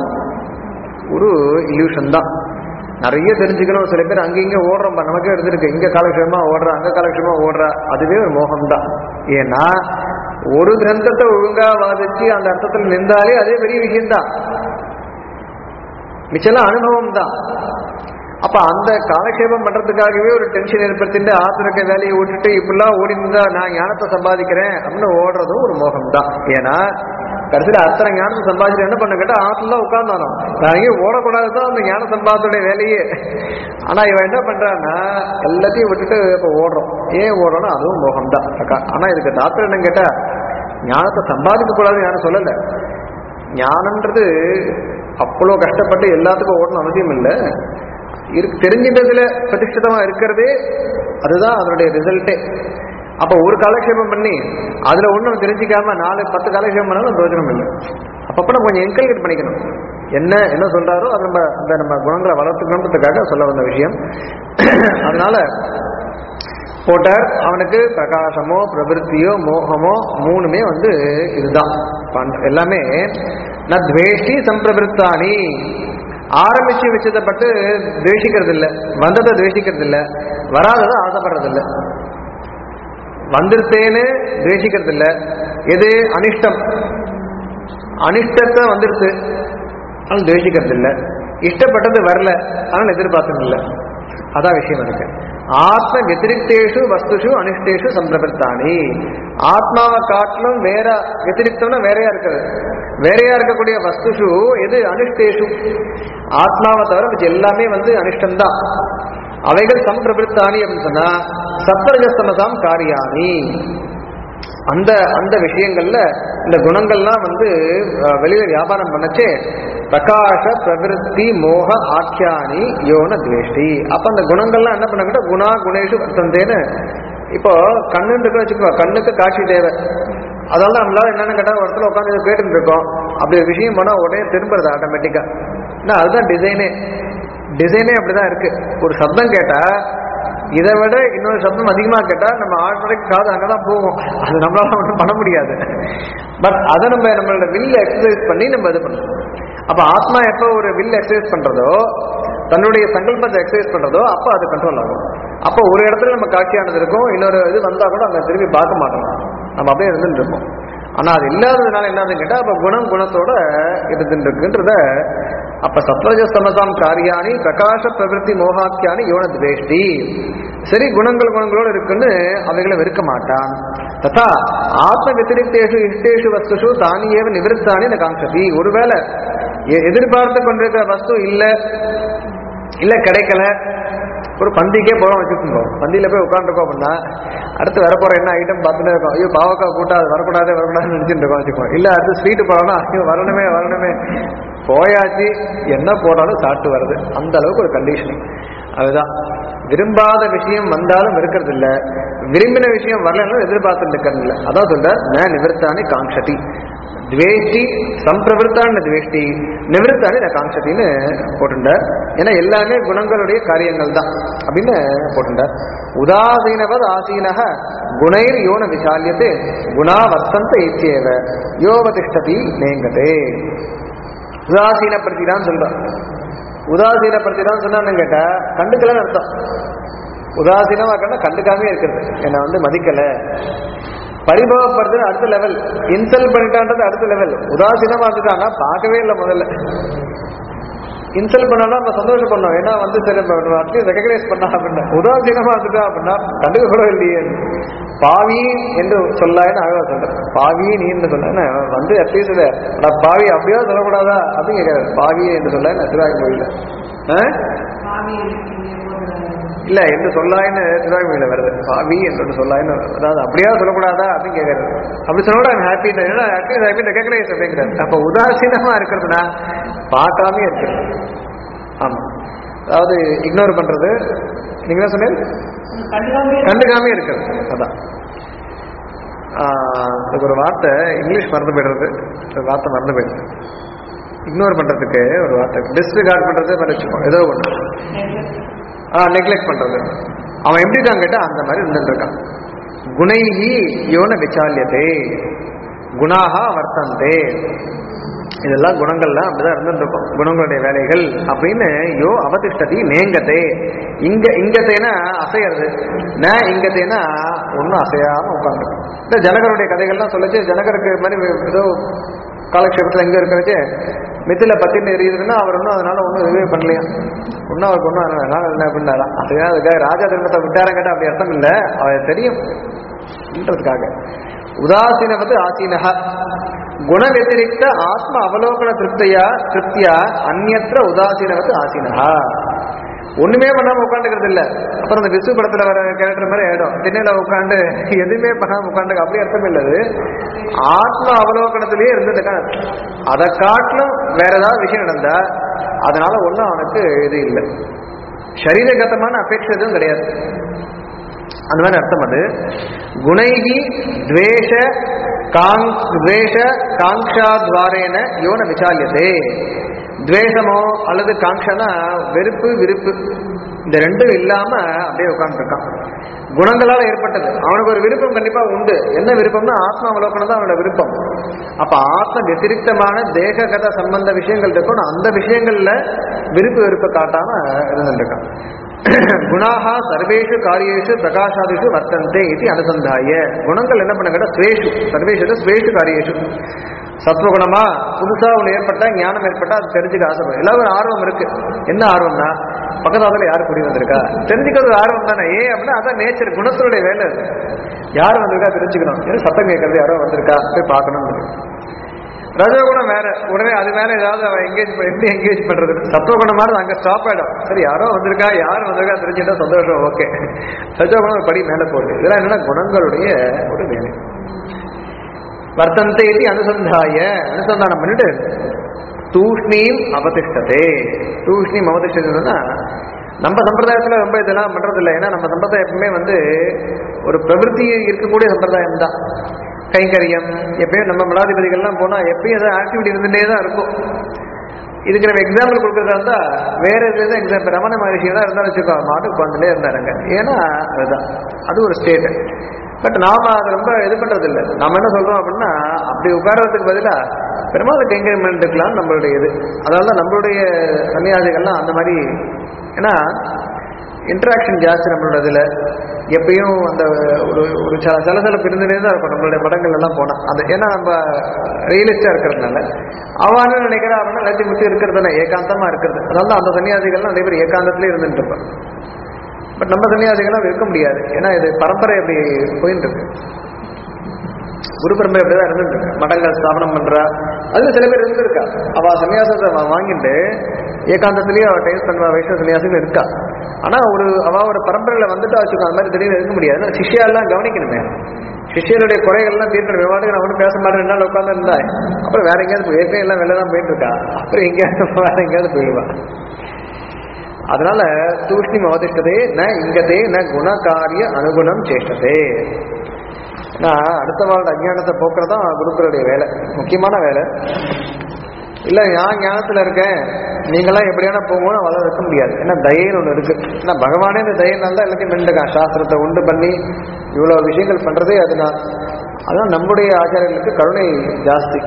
ஒரு இல்யூஷன் தான் நிறைய தெரிஞ்சுக்கணும் சில பேர் அங்க இங்க ஓடுறோம் நமக்கே எடுத்துருக்கு இங்க காலக்ஷேமா ஓடுறா அங்க காலக்ஷேமா ஓடுறா அதுவே ஒரு மோகம் தான் ஏன்னா ஒரு கிரந்தத்தை ஒழுங்கா வாதிச்சு அந்த அர்த்தத்தில் நின்றாலே அதே பெரிய விஷயம்தான் மிச்சம்லாம் அனுபவம் தான் அப்ப அந்த காலக்ஷேபம் பண்றதுக்காகவே ஒரு டென்ஷன் ஏற்படுத்திட்டு ஆத்திரக்க வேலையை விட்டுட்டு இப்படிலாம் ஓடி இருந்தா நான் ஞானத்தை சம்பாதிக்கிறேன் அப்படின்னு ஓடுறதும் ஒரு மோகம் தான் ஏன்னா கடைசியில் அத்தனை ஞானத்தை சம்பாதிச்சு என்ன பண்ண கேட்டா ஆத்துல தான் உட்கார்ந்தானோ நான் எங்கேயும் ஓடக்கூடாது தான் அந்த ஞான சம்பாதத்துடைய வேலையே ஆனா இவன் என்ன பண்றான்னா எல்லாத்தையும் விட்டுட்டு இப்ப ஓடுறோம் ஏன் ஓடுறோம்னா அதுவும் மோகம் தான் அக்கா ஆனா இதுக்கு டாக்டர் என்ன கேட்டா ஞானத்தை சம்பாதிக்க கூடாதுன்னு யாரும் சொல்லல ஞானம்ன்றது அவ்வளோ கஷ்டப்பட்டு எல்லாத்துக்கும் ஓடணும் அவசியம் இல்லை இருக்கு தெரிஞ்சிட்டதுல பிரதிஷ்டிதமா இருக்கிறதே அதுதான் அதனுடைய ரிசல்ட்டே அப்ப ஒரு காலக்ஷேபம் பண்ணி அதுல ஒண்ணும் தெரிஞ்சுக்காம நாலு பத்து காலக்ஷேபம் பண்ணாலும் பிரயோஜனம் இல்லை அப்பப்ப நம்ம கொஞ்சம் என்கல்கேட் பண்ணிக்கணும் என்ன என்ன சொல்றாரோ அது நம்ம இந்த நம்ம குணங்களை வளர்த்துக்கணுன்றதுக்காக சொல்ல வந்த விஷயம் அதனால போட்டார் அவனுக்கு பிரகாசமோ பிரவிற்த்தியோ மோகமோ மூணுமே வந்து இதுதான் பண்- எல்லாமே ந துவேஷ்டி சம்பிரவிற்த்தானி ஆரம்பிச்சு வச்சதை பட்டு துவேஷிக்கிறது இல்ல வந்ததை துவேஷிக்கிறது இல்ல வராததை ஆசைப்படுறது இல்ல வந்திருத்தேன்னு துவேஷிக்கிறது இல்ல எது அனிஷ்டம் அனிஷ்டத்தை வந்துருச்சு ஆனால் துவேஷிக்கிறது இல்ல இஷ்டப்பட்டது வரல ஆனால் எதிர்பார்த்தது இல்ல அதான் விஷயம் எனக்கு ஆத்ம வெத்திரிக்தேஷு வஸ்துஷு அனிஷ்டேஷு சம்பிரபர்த்தானி ஆத்மாவை காட்டிலும் வேற வெத்திரிக்தம்னா வேறையா இருக்கிறது வேறையா இருக்கக்கூடிய வஸ்துஷு எது அனிஷ்டேஷு ஆத்மாவை தவிர மிச்ச எல்லாமே வந்து அனிஷ்டம் தான் அவைகள் சம்பிரபர்த்தானி அப்படின்னு சொன்னா சத்வரஜஸ்தமசாம் காரியானி அந்த அந்த விஷயங்கள்ல இந்த குணங்கள்லாம் வந்து அஹ், வெளியில வியாபாரம் பண்ணச்சே பிரகாஷ பிரவிற்த்தி மோக ஆக்கியானி யோன துவேஷ்டி அப்ப அந்த குணங்கள்லாம் என்ன பண்ணாங்கன்னா குணா குணேஷு வர்த்தந்தேன்னு இப்போ கண்ணுன்னு இருக்கு வச்சுக்கோ கண்ணுக்கு காட்சி தேவை அதெல்லாம் நம்மளால என்னன்னு கேட்டா ஒரு இடத்துல உட்காந்து கேட்டுட்டு இருக்கோம் அப்படி ஒரு விஷயம் பண்ணா உடனே திரும்புறது ஆட்டோமேட்டிக்கா ஏன்னா அதுதான் டிசைனே டிசைனே அப்படிதான் இருக்கு ஒரு சப்தம் கேட்டா இதை விட இன்னொரு சப்தம் அதிகமா கேட்டா நம்ம ஆட்டோடைக்கு காது அங்கதான் போகும் அது நம்மளால ஒன்றும் பண்ண முடியாது பட் அதை நம்ம நம்மளோட வில் எக்ஸசைஸ் பண்ணி நம்ம இது பண்ணணும் அப்ப ஆத்மா எப்போ ஒரு வில் எக்ஸசைஸ் பண்றதோ தன்னுடைய சங்கல்பத்தை எக்ஸசைஸ் பண்றதோ அப்போ அது கண்ட்ரோல் ஆகும் அப்போ ஒரு இடத்துல நம்ம காட்சியானது இருக்கும் இன்னொரு இது வந்தா கூட அங்க திரும்பி பார்க்க மாட்டோம் நம்ம அப்படியே இருந்துட்டு இருப்போம் ஆனா அது இல்லாததுனால என்னதுன்னு கேட்டா அப்ப குணம் குணத்தோட இருந்துட்டு இருக்குன்றத அப்ப சத்வஜ சமசாம் காரியாணி பிரகாச பிரவிற்த்தி மோகாக்கியானி யோன துவேஷ்டி சரி குணங்கள் குணங்களோடு இருக்குன்னு அவைகளை வெறுக்க மாட்டான் ததா ஆத்ம வத்திரிக்தேஷு இஷ்டேஷு வஸ்துஷு தானியேவ நிவிருத்தானி இந்த காங்கதி ஒருவேளை எ- எதிர்பார்த்து கொண்டிருக்கிற வஸ்து இல்ல இல்ல கிடைக்கல ஒரு பந்திக்கே போறோம் வச்சுக்கோங்க பந்தியில போய் உட்காந்துருக்கோம் அப்படின்னா அடுத்து வரப்போற என்ன ஐட்டம் பார்த்துட்டே இருக்கோம் ஐயோ பாவக்காய் கூட்டா அது வரக்கூடாது வரக்கூடாதுன்னு நினைச்சிட்டு இருக்கோம் வச்சுக்கோங்க இல்ல அடுத்து ஸ்வீட்டு போறோம்னா ஐயோ வரணுமே வரணுமே போயாச்சு என்ன போனாலும் சாப்பிட்டு வருது அந்த அளவுக்கு ஒரு கண்டிஷனிங் அதுதான் விரும்பாத விஷயம் வந்தாலும் இருக்கிறது இல்ல விரும்பின விஷயம் வரலன்னு எதிர்பார்த்துட்டு இருக்கிறது இல்ல அதான் சொல்ற ந நிவர்த்தானி காங்ஷதி துவேஷ்டி சம்பிரவருத்தான துவேஷ்டி நிவர்த்தானி ந காங்ஷதின்னு போட்டுட்டார் ஏன்னா எல்லாமே குணங்களுடைய காரியங்கள் தான் அப்படின்னு போட்டுட்டார் உதாசீனவத் ஆசீனக குணைர் யோன விசாலியத்தை குணா வர்த்தந்த இச்சேவ யோவதிஷ்டதி நேங்கதே உதாசீனப்படுத்தி தான் சொல்றான் உதாசீனப்படுத்தி தான் சொன்னான்னு கேட்டா கண்டுக்கலன்னு அர்த்தம் உதாசீனமா கண்டா கண்டுக்காமே இருக்கிறது என்னை வந்து மதிக்கல பரிபவப்படுறது அடுத்த லெவல் இன்சல்ட் பண்ணிட்டான்றது அடுத்த லெவல் உதாசீனமா இருந்துட்டான்னா பார்க்கவே இல்லை முதல்ல இன்சல்ட் பண்ணாலும் நம்ம சந்தோஷம் பண்ணோம் ஏன்னா வந்து சரி அட்லீஸ்ட் ரெகனைஸ் பண்ணா அப்படின்னா உதாசீனமா இருந்துட்டா அப்படின்னா கண்டுக்க கூட இல்லையே பாவி என்று சொல்லாயின்னு அழகா சொல்றேன் பாவி நீ என்று சொன்ன வந்து அட்லீஸ்ட் நான் பாவி அப்படியோ சொல்லக்கூடாதா அப்படின்னு கேட்கறாரு பாவி என்று சொல்ல சிவாகி மொழியில ஆ? இல்ல என்று சொல்லாயின்னு சிவாகி மொழியில வருது பாவி என்று சொல்லாயின்னு அதாவது அப்படியா சொல்லக்கூடாதா அப்படின்னு கேட்கறாரு அப்படி சொன்னோட ஹாப்பி அட்லீஸ்ட் ஹாப்பி ரெகனைஸ் அப்படிங்கிறாரு அப்ப உதாசீனமா இருக்கிறதுனா பார்க்காமே இருக்கிறது ஆமா அதாவது இக்னோர் பண்றது நீங்க என்ன சொன்னீங்க கண்டுக்காமே இருக்கிறது அதான் ஆஹ் இதுக்கு ஒரு வார்த்தை இங்கிலீஷ் மறந்து போயிடுறது ஒரு வார்த்தை மறந்து போயிடுது இக்னோர் பண்றதுக்கு ஒரு வார்த்தை டிஸ்ரிகார்ட் பண்றது மாதிரி வச்சுக்கோங்க ஏதோ ஒன்று ஆ நெக்லெக்ட் பண்றது அவன் எப்படி இருக்கான் கேட்டா அந்த மாதிரி இருந்துட்டு இருக்கான் குணைஹி யோன விசாலியதே குணாகா வர்த்தந்தே இதெல்லாம் குணங்கள்லாம் அப்படிதான் இருந்துட்டு இருக்கும் குணங்களுடைய வேலைகள் அப்படின்னு யோ அவதிஷ்டதி நேங்கதே இங்க இங்கத்தேனா அசையறது ந இங்கத்தேனா ஒன்றும் அசையாம உட்காந்து இந்த ஜனகருடைய கதைகள்லாம் சொல்லிச்சு ஜனகருக்கு இது மாதிரி ஏதோ காலக்ஷேபத்தில் எங்க இருக்கிறது மித்தில பத்தின்னு எரியுதுன்னா அவர் ஒன்றும் அதனால ஒன்றும் இதுவே பண்ணலையா ஒன்றும் அவருக்கு ஒன்றும் அதனால என்ன பண்ணாரா அதுக்காக அதுக்காக ராஜா தர்மத்தை விட்டாரம் கேட்டால் அப்படி அர்த்தம் இல்லை அவர் தெரியும் ன்றதுக்காக உதாசீனவது ஆசீனஹ குண व्यतिरिक्त ஆத்ம அவலோகன திருப்தியா திருப்தியா அந்நத்திர உதாசீனவது ஆசீனஹா ஒண்ணுமே பண்ணாம உட்காந்துக்கிறது இல்ல அப்புறம் அந்த விசு படத்துல வர கேரக்டர் மாதிரி ஆயிடும் திண்ணையில உட்காந்து எதுவுமே பண்ணாம உட்காந்து அப்படி அர்த்தம் இல்லது ஆத்ம அவலோகனத்திலேயே இருந்துட்டு அதை காட்டிலும் வேற ஏதாவது விஷயம் நடந்தா அதனால ஒண்ணும் அவனுக்கு இது இல்லை சரீரகதமான அபேட்சை எதுவும் கிடையாது அந்த மாதிரி அர்த்தம் அது குணைகி துவேஷ காங் துவேஷ காங்ஷா துவாரேன யோன விசாலியதே துவேஷமோ அல்லது காங்ஷனா வெறுப்பு விருப்பு இந்த ரெண்டும் இல்லாம அப்படியே உட்காந்துருக்கான் குணங்களால் ஏற்பட்டது அவனுக்கு ஒரு விருப்பம் கண்டிப்பா உண்டு என்ன விருப்பம்னா ஆத்மா அவலோகனம் தான் அவனோட விருப்பம் அப்ப ஆத்ம வத்திரிக்தமான தேககத சம்பந்த விஷயங்கள் இருக்கும் அந்த விஷயங்கள்ல விருப்பு வெறுப்பை காட்டாம இருந்துருக்கான் குணாக சர்வேஷு காரியேஷு பிரகாஷாதிஷு வர்த்தந்தே இது அனுசந்தாய குணங்கள் என்ன பண்ணுங்க ஸ்வேஷு சர்வேஷு ஸ்வேஷு காரியேஷு சத்வகுணமா புதுசா ஒன்று ஏற்பட்டா ஞானம் ஏற்பட்டா அது தெரிஞ்சுக்க ஆசைப்படும் எல்லாரும் ஆர்வம் இருக்கு என்ன ஆர்வம்னா பக்கத்தாத்துல யார் குடி வந்திருக்கா தெரிஞ்சுக்கிறது ஆர்வம் தானே ஏன் அப்படின்னா அதான் நேச்சர் குணத்தினுடைய வேலை அது யார் வந்திருக்கா தெரிஞ்சுக்கணும் ஏன்னா சத்தம் கேட்கறது யாரோ வந்திருக்கா போய் பார்க்கணும் ரஜோகுணம் வேற உடனே அது மேல ஏதாவது அவன் எங்கேஜ் எப்படி எங்கேஜ் பண்றது சத்துவகுணம் மாதிரி அங்க ஸ்டாப் ஆயிடும் சரி யாரோ வந்திருக்கா யார் வந்திருக்கா தெரிஞ்சுட்டா சந்தோஷம் ஓகே ரஜோகுணம் ஒரு படி மேல போகுது இதெல்லாம் என்னன்னா குணங்களுடைய ஒரு வேலை வர்த்தந்தை இது அனுசந்தாய அனுசந்தானம் பண்ணிட்டு தூஷ்ணீம் அவதிஷ்டதே தூஷ்ணீம் அவதிஷ்டதுன்னா நம்ம சம்பிரதாயத்துல ரொம்ப இதெல்லாம் பண்றது இல்லை ஏன்னா நம்ம சம்பிரதாயம் எப்பவுமே வந்து ஒரு பிரவருத்தி இருக்கக்கூடிய சம்பிரதாயம் தான் கைங்கரியம் எப்பயும் நம்ம மடாதிபதிகள்லாம் போனா எப்பயும் ஏதாவது ஆக்டிவிட்டி இருந்துட்டே தான் இருக்கும் இதுக்கு நம்ம எக்ஸாம்பிள் கொடுக்கறதா இருந்தா வேற இதுல தான் எக்ஸாம்பிள் ரமண மகர்ஷி தான் இருந்தாலும் வச்சுக்கோ மாட்டு உட்காந்துட்டே இருந்தாருங்க ஏன்னா அதுதான் அது ஒரு ஸ்டேட் பட் நாம அதை ரொம்ப இது பண்றது இல்லை நாம என்ன சொல்றோம் அப்படின்னா அப்படி உட்கார்றதுக்கு பதிலா பெருமாள் கைங்கரியம் பண்ணிட்டுக்கலாம் நம்மளுடைய இது அதனால தான் நம்மளுடைய சன்னியாசிகள்லாம் அந்த மாதிரி ஏன்னா இன்ட்ராக்ஷன் ஜாஸ்தி நம்மளோட இதில் எப்பயும் அந்த ஒரு ஒரு சில சலசலப்பு இருந்துட்டே தான் இருக்கும் நம்மளுடைய படங்கள் எல்லாம் போனால் அது ஏன்னா நம்ம ரியலிஸ்டாக இருக்கிறதுனால அவனு நினைக்கிறா அப்படின்னா எல்லாத்தையும் முற்றி இருக்கிறது தானே ஏகாந்தமாக இருக்கிறது அதனால தான் அந்த சன்னியாசிகள்லாம் நிறைய பேர் ஏகாந்தத்திலே இருந்துட்டு இருப்பான் பட் நம்ம சன்னியாசிகள்லாம் இருக்க முடியாது ஏன்னா இது பரம்பரை அப்படி போயிட்டு இருக்கு குரு பரம்பரை அப்படிதான் இருந்துட்டு இருக்கு மடங்கள் ஸ்தாபனம் பண்றா அதுல சில பேர் இருந்திருக்கா அவ சன்னியாசத்தை அவ வாங்கிட்டு ஏகாந்தத்திலேயே அவ டைம் பண்ணுவா வைஷ்ணவ சன்னியாசிகள் இருக்கா ஆனா ஒரு அவ ஒரு பரம்பரையில வந்துட்டா வச்சுக்கோ அந்த மாதிரி திடீர்னு இருக்க முடியாது ஏன்னா சிஷ்யாலாம் கவனிக்கணுமே சிஷ்யருடைய குறைகள்லாம் தீர்க்கணும் விவாதம் நான் ஒன்றும் பேச மாட்டேன் ரெண்டு நாள் உட்காந்து இருந்தா அப்புறம் வேற எங்கேயாவது போய் ஏற்கனவே எல்லாம் வெளில தான் போயிட்டு இருக்கா அப்புறம் எங்கேயாவது வேற எங்கேயாவது போயிடுவா அதனால தூஷ்ணி அவதிஷ்டதே ந இங்கதே ந குணகாரிய அனுகுணம் சேஷ்டதே நான் அடுத்த வாழ் அஜ்ஞானத்தை போக்குறதான் குருக்களுடைய வேலை முக்கியமான வேலை இல்ல நான் ஞானத்துல இருக்கேன் நீங்களாம் எப்படியான போகணும் அவளால் இருக்க முடியாது ஏன்னா தயைன்னு ஒன்று இருக்கு ஏன்னா பகவானே இந்த தயனால தான் எல்லாத்தையும் பண்ணிருக்கான் சாஸ்திரத்தை உண்டு பண்ணி இவ்வளவு விஷயங்கள் பண்றதே அதுதான் அதான் நம்முடைய ஆச்சாரியர்களுக்கு கருணை ஜாஸ்தி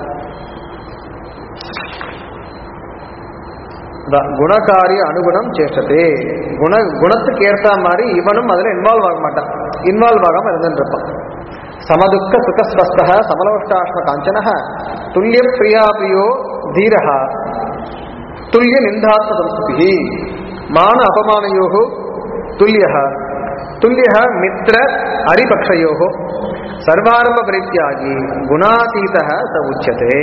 அதான் குணகாரிய அனுகுணம் சேஷ்டதே குண குணத்துக்கு ஏற்ற மாதிரி இவனும் அதுல இன்வால்வ் ஆக மாட்டான் இன்வால்வ் ஆகாம இருந்துட்டு இருப்பான் சமதுக்க சுகஸ்வஸ்த சமலோஷ்டாஷ்ம காஞ்சன துல்லிய பிரியா பிரியோ தீரஹ துல்லிய நிந்தாத்ம சம்ஸ்கிருதி மான அபமானயோ துல்லிய துல்லிய மித்திர அரிபக்ஷயோ சர்வாரம்ப பரித்தியாகி குணாதீத ச உச்சதே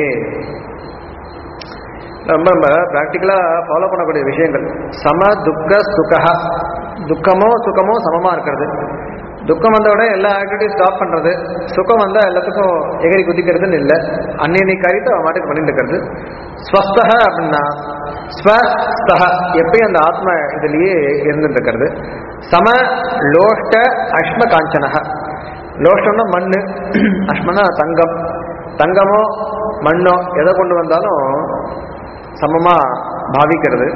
ரொம்ப நம்ம ப்ராக்டிக்கலாக ஃபாலோ பண்ணக்கூடிய விஷயங்கள் சம துக்க சுகா துக்கமோ சுகமோ சமமாக இருக்கிறது துக்கம் வந்த உடனே எல்லா ஆக்டிவிட்டியும் ஸ்டாப் பண்ணுறது சுகம் வந்தால் எல்லாத்துக்கும் எகரி குதிக்கிறதுன்னு இல்லை அன்னைய காரியத்தை அவன் மாட்டுக்கு பண்ணிட்டு இருக்கிறது ஸ்வஸ்தக அப்படின்னா ஸ்வஸ்தக எப்பயும் அந்த ஆத்ம இதுலேயே இருந்துட்டு இருக்கிறது சம லோஷ்ட அஷ்ம காஞ்சனக லோஷ்டம்னா மண் அஷ்மனா தங்கம் தங்கமோ மண்ணோ எதை கொண்டு வந்தாலும் சமமா பாவிக்கிறது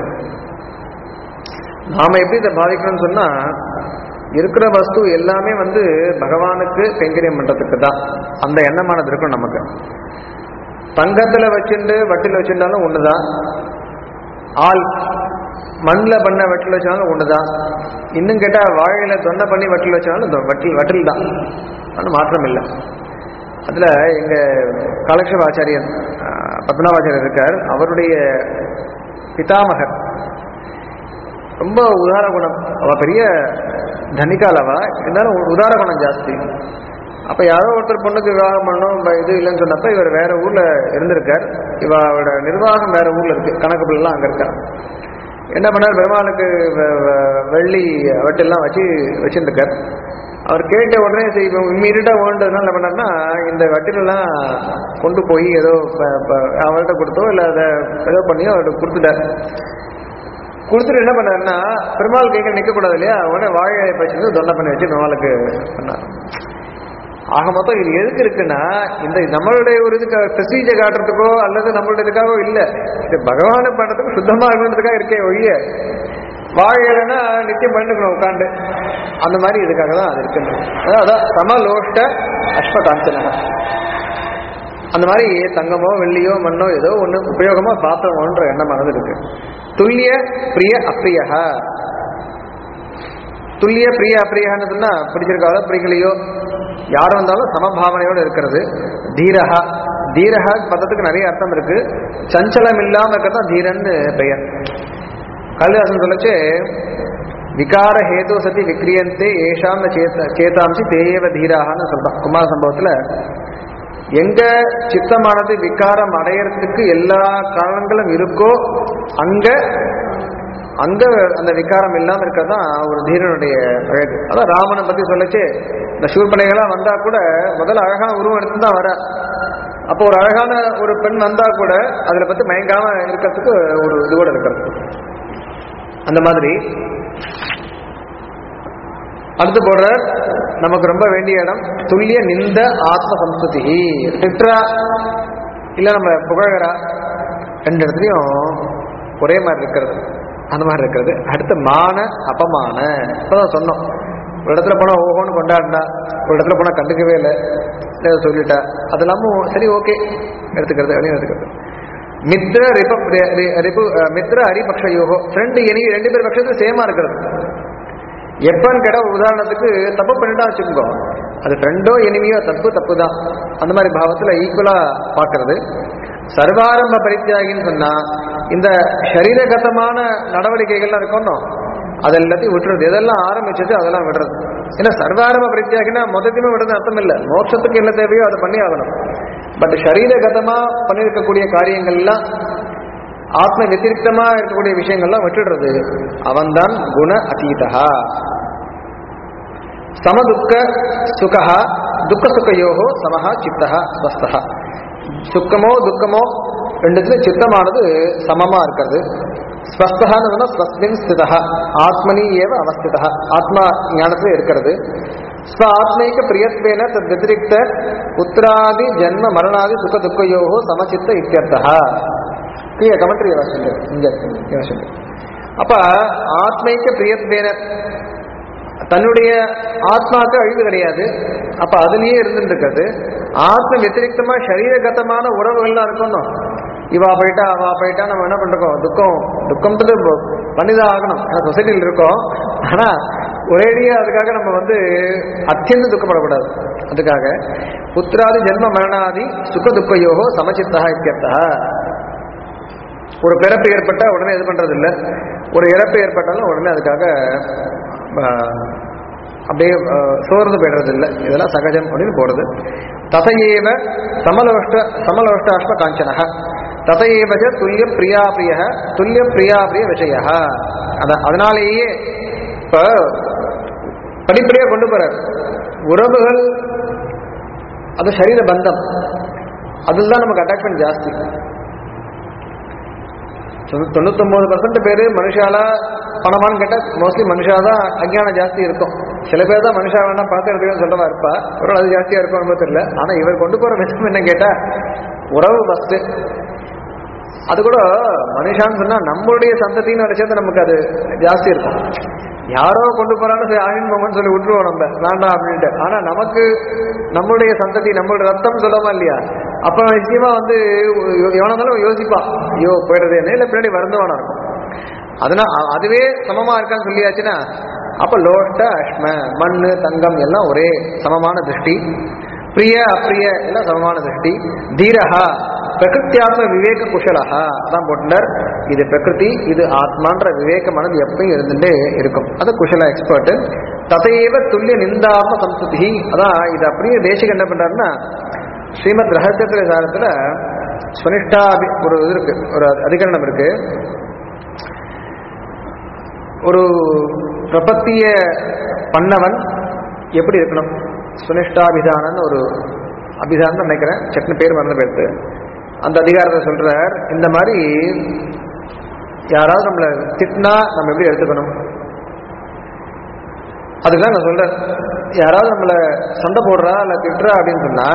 நாம எப்படி இதை பாவிக்கணும்னு சொன்னா இருக்கிற வஸ்து எல்லாமே வந்து பகவானுக்கு கைங்கரியம் பண்றதுக்கு தான் அந்த எண்ணமானது இருக்கும் நமக்கு தங்கத்துல வச்சுண்டு வட்டில் வச்சிருந்தாலும் ஒண்ணுதான் ஆள் மண்ணில் பண்ண வட்டில் வச்சாலும் ஒண்ணுதான் இன்னும் கேட்டா வாழையில தொன்னை பண்ணி வட்டில் வச்சாலும் தொ- வட்டில் வட்டில் தான் ஆனால் மாற்றம் இல்லை அதுல எங்க கலெக்ஷன் ஆச்சாரியன் பத்மநாபாச்சாரியர் இருக்கார் அவருடைய பிதாமகர் ரொம்ப உதார குணம் அவ பெரிய தனிக்காலவா இருந்தாலும் உ- உதார குணம் ஜாஸ்தி அப்ப யாரோ ஒருத்தர் பொண்ணுக்கு விவாகம் பண்ணணும் ப- இது இல்லைன்னு சொன்னப்ப இவர் வேற ஊர்ல இருந்திருக்கார் இவரோட நிர்வாகம் வேற ஊர்ல இருக்கு கணக்கு பிள்ளைலாம் அங்க இருக்கார் என்ன பண்ணார் பெருமாளுக்கு வெ- வெ- வெள்ளி வட்டெல்லாம் வச்சு வச்சிருக்கார் அவர் கேட்ட உடனே சரி இப்போ இம்மீடியட்டா வேண்டதுனால என்ன பண்ணார்னா இந்த வட்டிலெல்லாம் கொண்டு போய் ஏதோ ப- ப- அவர்கிட்ட கொடுத்தோ இல்லை அதை ஏதோ பண்ணியோ அவர்கிட்ட கொடுத்துட்டார் கொடுத்துட்டு என்ன பண்ணாருன்னா பெருமாள் கைகள் நிற்கக்கூடாது இல்லையா உடனே வாழை பச்சு தொண்டை பண்ணி வச்சு பெருமாளுக்கு பண்ணார் ஆக மொத்தம் இது எதுக்கு இருக்குன்னா இந்த நம்மளுடைய ஒரு இதுக்கு பிரசீஜை காட்டுறதுக்கோ அல்லது நம்மளுடைய இதுக்காகவோ இல்லை இது பகவானை பண்றதுக்கு சுத்தமா இருக்கணுன்றதுக்காக இருக்கே ஒழிய வாழைனா நித்தியம் பண்ணிக்கணும் உட்காந்து அந்த மாதிரி இதுக்காக தான் அது இருக்குன்னு அதான் அதான் சமலோஷ்ட அஸ்வகாஞ்சனக அந்த மாதிரி தங்கமோ வெள்ளியோ மண்ணோ ஏதோ ஒண்ணு உபயோகமா பாத்திரமோன்ற எண்ணமானது இருக்கு துல்லிய பிரிய அப்பிரியா துல்லிய பிரிய அப்பிரியான்னு சொன்னா பிடிச்சிருக்காலோ பிடிக்கலையோ யார் வந்தாலும் சமபாவனையோடு இருக்கிறது தீரஹா தீரஹா பதத்துக்கு நிறைய அர்த்தம் இருக்கு சஞ்சலம் இல்லாம இருக்கிறது தான் தீரன்னு பெயர் காளிதாசன் சொல்லச்சு விகார ஹேது சதி விக்ரியந்தே ஏஷாம் சேத சேதாம்சி தேயவ தீராகனு சொல்றான் குமார சம்பவத்துல எங்க சித்தமானது விகாரம் அடையறதுக்கு எல்லா காரணங்களும் இருக்கோ அங்க அங்க அந்த விகாரம் இல்லாம இருக்கதான் ஒரு தீரனுடைய அழகு அதான் ராமனை பத்தி சொல்லச்சு இந்த சூர்பனைகள்லாம் வந்தா கூட முதல்ல அழகான உருவம் எடுத்து தான் வர அப்போ ஒரு அழகான ஒரு பெண் வந்தா கூட அதுல பத்தி மயங்காம இருக்கிறதுக்கு ஒரு இது கூட இருக்கிறது அந்த மாதிரி அடுத்து போடுற நமக்கு ரொம்ப வேண்டிய இடம் துல்லிய நிந்த ஆத்ம சம்ஸ்கிருதி திட்ரா இல்ல நம்ம புகழரா ரெண்டு இடத்துலயும் ஒரே மாதிரி இருக்கிறது அந்த மாதிரி இருக்கிறது அடுத்து மான அபமான இப்பதான் சொன்னோம் ஒரு இடத்துல போனா ஓஹோன்னு கொண்டாடினா ஒரு இடத்துல போனா கண்டுக்கவே இல்லை ஏதோ சொல்லிட்டா அது இல்லாம சரி ஓகே எடுத்துக்கிறது அப்படின்னு எடுத்துக்கிறது மித்ர ரிப ரி- ரி- ரிபு அஹ், மித்ர ஹரிபக்ஷயோகோ ஃப்ரெண்டு இனி ரெண்டு பேர் பட்சத்துல சேமா இருக்கிறது எப்பன்னு கேட்டா ஒரு உதாரணத்துக்கு தப்பு பண்ணிட்டா வச்சுக்கோ அது ஃப்ரெண்டோ எனிமியோ தப்பு தப்பு தான் அந்த மாதிரி பாவத்துல ஈக்குவலா பார்க்கிறது சர்வாரம்ப பரித்தியாகின்னு சொன்னா இந்த சரீரகதமான நடவடிக்கைகள்லாம் இருக்கணும் அது எல்லாத்தையும் விட்டுறது எதெல்லாம் ஆரம்பிச்சது அதெல்லாம் விடுறது ஏன்னா சர்வாரம்ப பரித்தியாகினா மொத்தத்தையுமே விடுறது அர்த்தம் இல்லை மோட்சத்துக்கு என்ன தேவையோ அதை பண்ணி ஆகணும் பட் சரீரகதமா பண்ணியிருக்கக்கூடிய காரியங்கள்லாம் ஆத்ம வத்திரிக்தமா இருக்கக்கூடிய விஷயங்கள்லாம் விட்டுடுறது அவன்தான் குண அதீதா சமதுக்க சுகா துக்க சுகையோகோ சமஹா சித்தா ஸ்வஸ்தா சுக்கமோ துக்கமோ ரெண்டுத்துல சித்தமானது சமமா இருக்கிறது ஸ்வஸ்தகான்னு சொன்னா ஸ்வஸ்மின் ஸ்திதா ஆத்மனி ஏவ அவஸ்திதா ஆத்மா ஞானத்துல இருக்கிறது ஸ்வ ஆத்மைக பிரியத்வேன தத் வத்திரிக்த உத்தராதி ஜன்ம மரணாதி சுக துக்கையோகோ சமச்சித்த இத்தியர்த்தா கீழே கமெண்ட்ரி வாசிங்க இங்க வாசிங்க அப்ப ஆத்மைக்க பிரியத்வேன தன்னுடைய ஆத்மாக்கு அழிவு கிடையாது அப்ப அதுலயே இருந்துட்டு இருக்கிறது ஆத்ம வத்திரிகமா சரீரகதமான உறவுகள்லாம் இருக்கணும் இவா போயிட்டா அவா போயிட்டா நம்ம என்ன பண்றோம் துக்கம் துக்கம்ன்றது ப- பண்ணிதான் ஆகணும் ஏன்னா சொசைட்டியில் இருக்கோம் ஆனா ஒரேடியா அதுக்காக நம்ம வந்து அத்தியந்த துக்கப்படக்கூடாது அதுக்காக புத்திராதி ஜென்ம மரணாதி சுக துக்கையோகோ சமச்சித்தா இத்தியர்த்தா ஒரு பிறப்பு ஏற்பட்டா உடனே இது பண்றது இல்ல ஒரு இறப்பு ஏற்பட்டாலும் உடனே அதுக்காக ஆஹ், அப்படியே ஆஹ், சோர்ந்து போயிடுறது இல்லை இதெல்லாம் சகஜம் அப்படின்னு போறது தசையேவ சமலோஷ்ட சமலோஷ்டாஷ்ம காஞ்சனக தசையேவ ச துல்லிய பிரியாபிரிய துல்லிய பிரியாபிரிய விஷய அத அதனாலேயே இப்ப படிப்படியா கொண்டு போறார் உறவுகள் அது சரீர பந்தம் அதில் தான் நமக்கு அட்டாச்மெண்ட் ஜாஸ்தி தொண்ணூ- தொண்ணூத்தொன்பது பர்சன்ட் பேர் மனுஷாலா பணமான்னு கேட்டால் மோஸ்ட்லி மனுஷா தான் அஜ்ஞானம் ஜாஸ்தி இருக்கும் சில பேர் தான் மனுஷா வேண்டாம் பணத்தை எடுத்துக்கன்னு சொல்றவா இருப்பா ஒரு அது ஜாஸ்தியா இருக்கும் நமக்கு தெரியல ஆனா இவர் கொண்டு போற விஷயம் என்ன கேட்டா உறவு ஃபர்ஸ்ட் அது கூட மனுஷான்னு சொன்னா நம்மளுடைய சந்ததின்னு நினைச்சது நமக்கு அது ஜாஸ்தி இருக்கும் யாரோ கொண்டு போறான்னு சரி ஆயின் போங்கன்னு சொல்லி விட்டுருவோம் நம்ம வேண்டாம் அப்படின்ட்டு ஆனா நமக்கு நம்மளுடைய சந்ததி நம்மளுடைய ரத்தம் சொல்லமா இல்லையா அப்ப நிச்சயமா வந்து எவனா இருந்தாலும் யோசிப்பான் ஐயோ போயிடுறது என்ன இல்ல பின்னாடி வருந்தவனா இருக்கும் அதனால அ- அதுவே சமமா இருக்கான்னு சொல்லியாச்சுன்னா அப்ப லோஷ்ட அஷ்ம மண்ணு தங்கம் எல்லாம் ஒரே சமமான திருஷ்டி பிரிய அப்பிரிய எல்லாம் சமமான திருஷ்டி தீரஹா பிரகிருத்தியாத்ம விவேக குஷலஹா அதான் போட்டுனர் இது பிரகிருதி இது ஆத்மான்ற விவேகமானது எப்பயும் இருந்துட்டே இருக்கும் அது குஷல எக்ஸ்பர்ட் ததையேவ துல்லிய நிந்தாம சம்ஸ்கிருதி அதான் இது அப்படியே தேசிக என்ன பண்றாருன்னா ஸ்ரீமத் ரகசியத்திர சாரத்துல சுனிஷ்டா அபி- ஒரு இது இருக்கு ஒரு அதிகரணம் இருக்கு ஒரு பிரபத்திய பண்ணவன் எப்படி இருக்கணும் சுனிஷ்டாபிதானன்னு ஒரு அபிதானம் நினைக்கிறேன் சட்னு பேர் மறந்து போயிடுது அந்த அதிகாரத்தை சொல்றார் இந்த மாதிரி யாராவது நம்மளை திட்டினா நம்ம எப்படி எடுத்துக்கணும் அதுதான் நான் சொல்றேன் யாராவது நம்மளை சண்டை போடுறா இல்லை திட்டுறா அப்படின்னு சொன்னா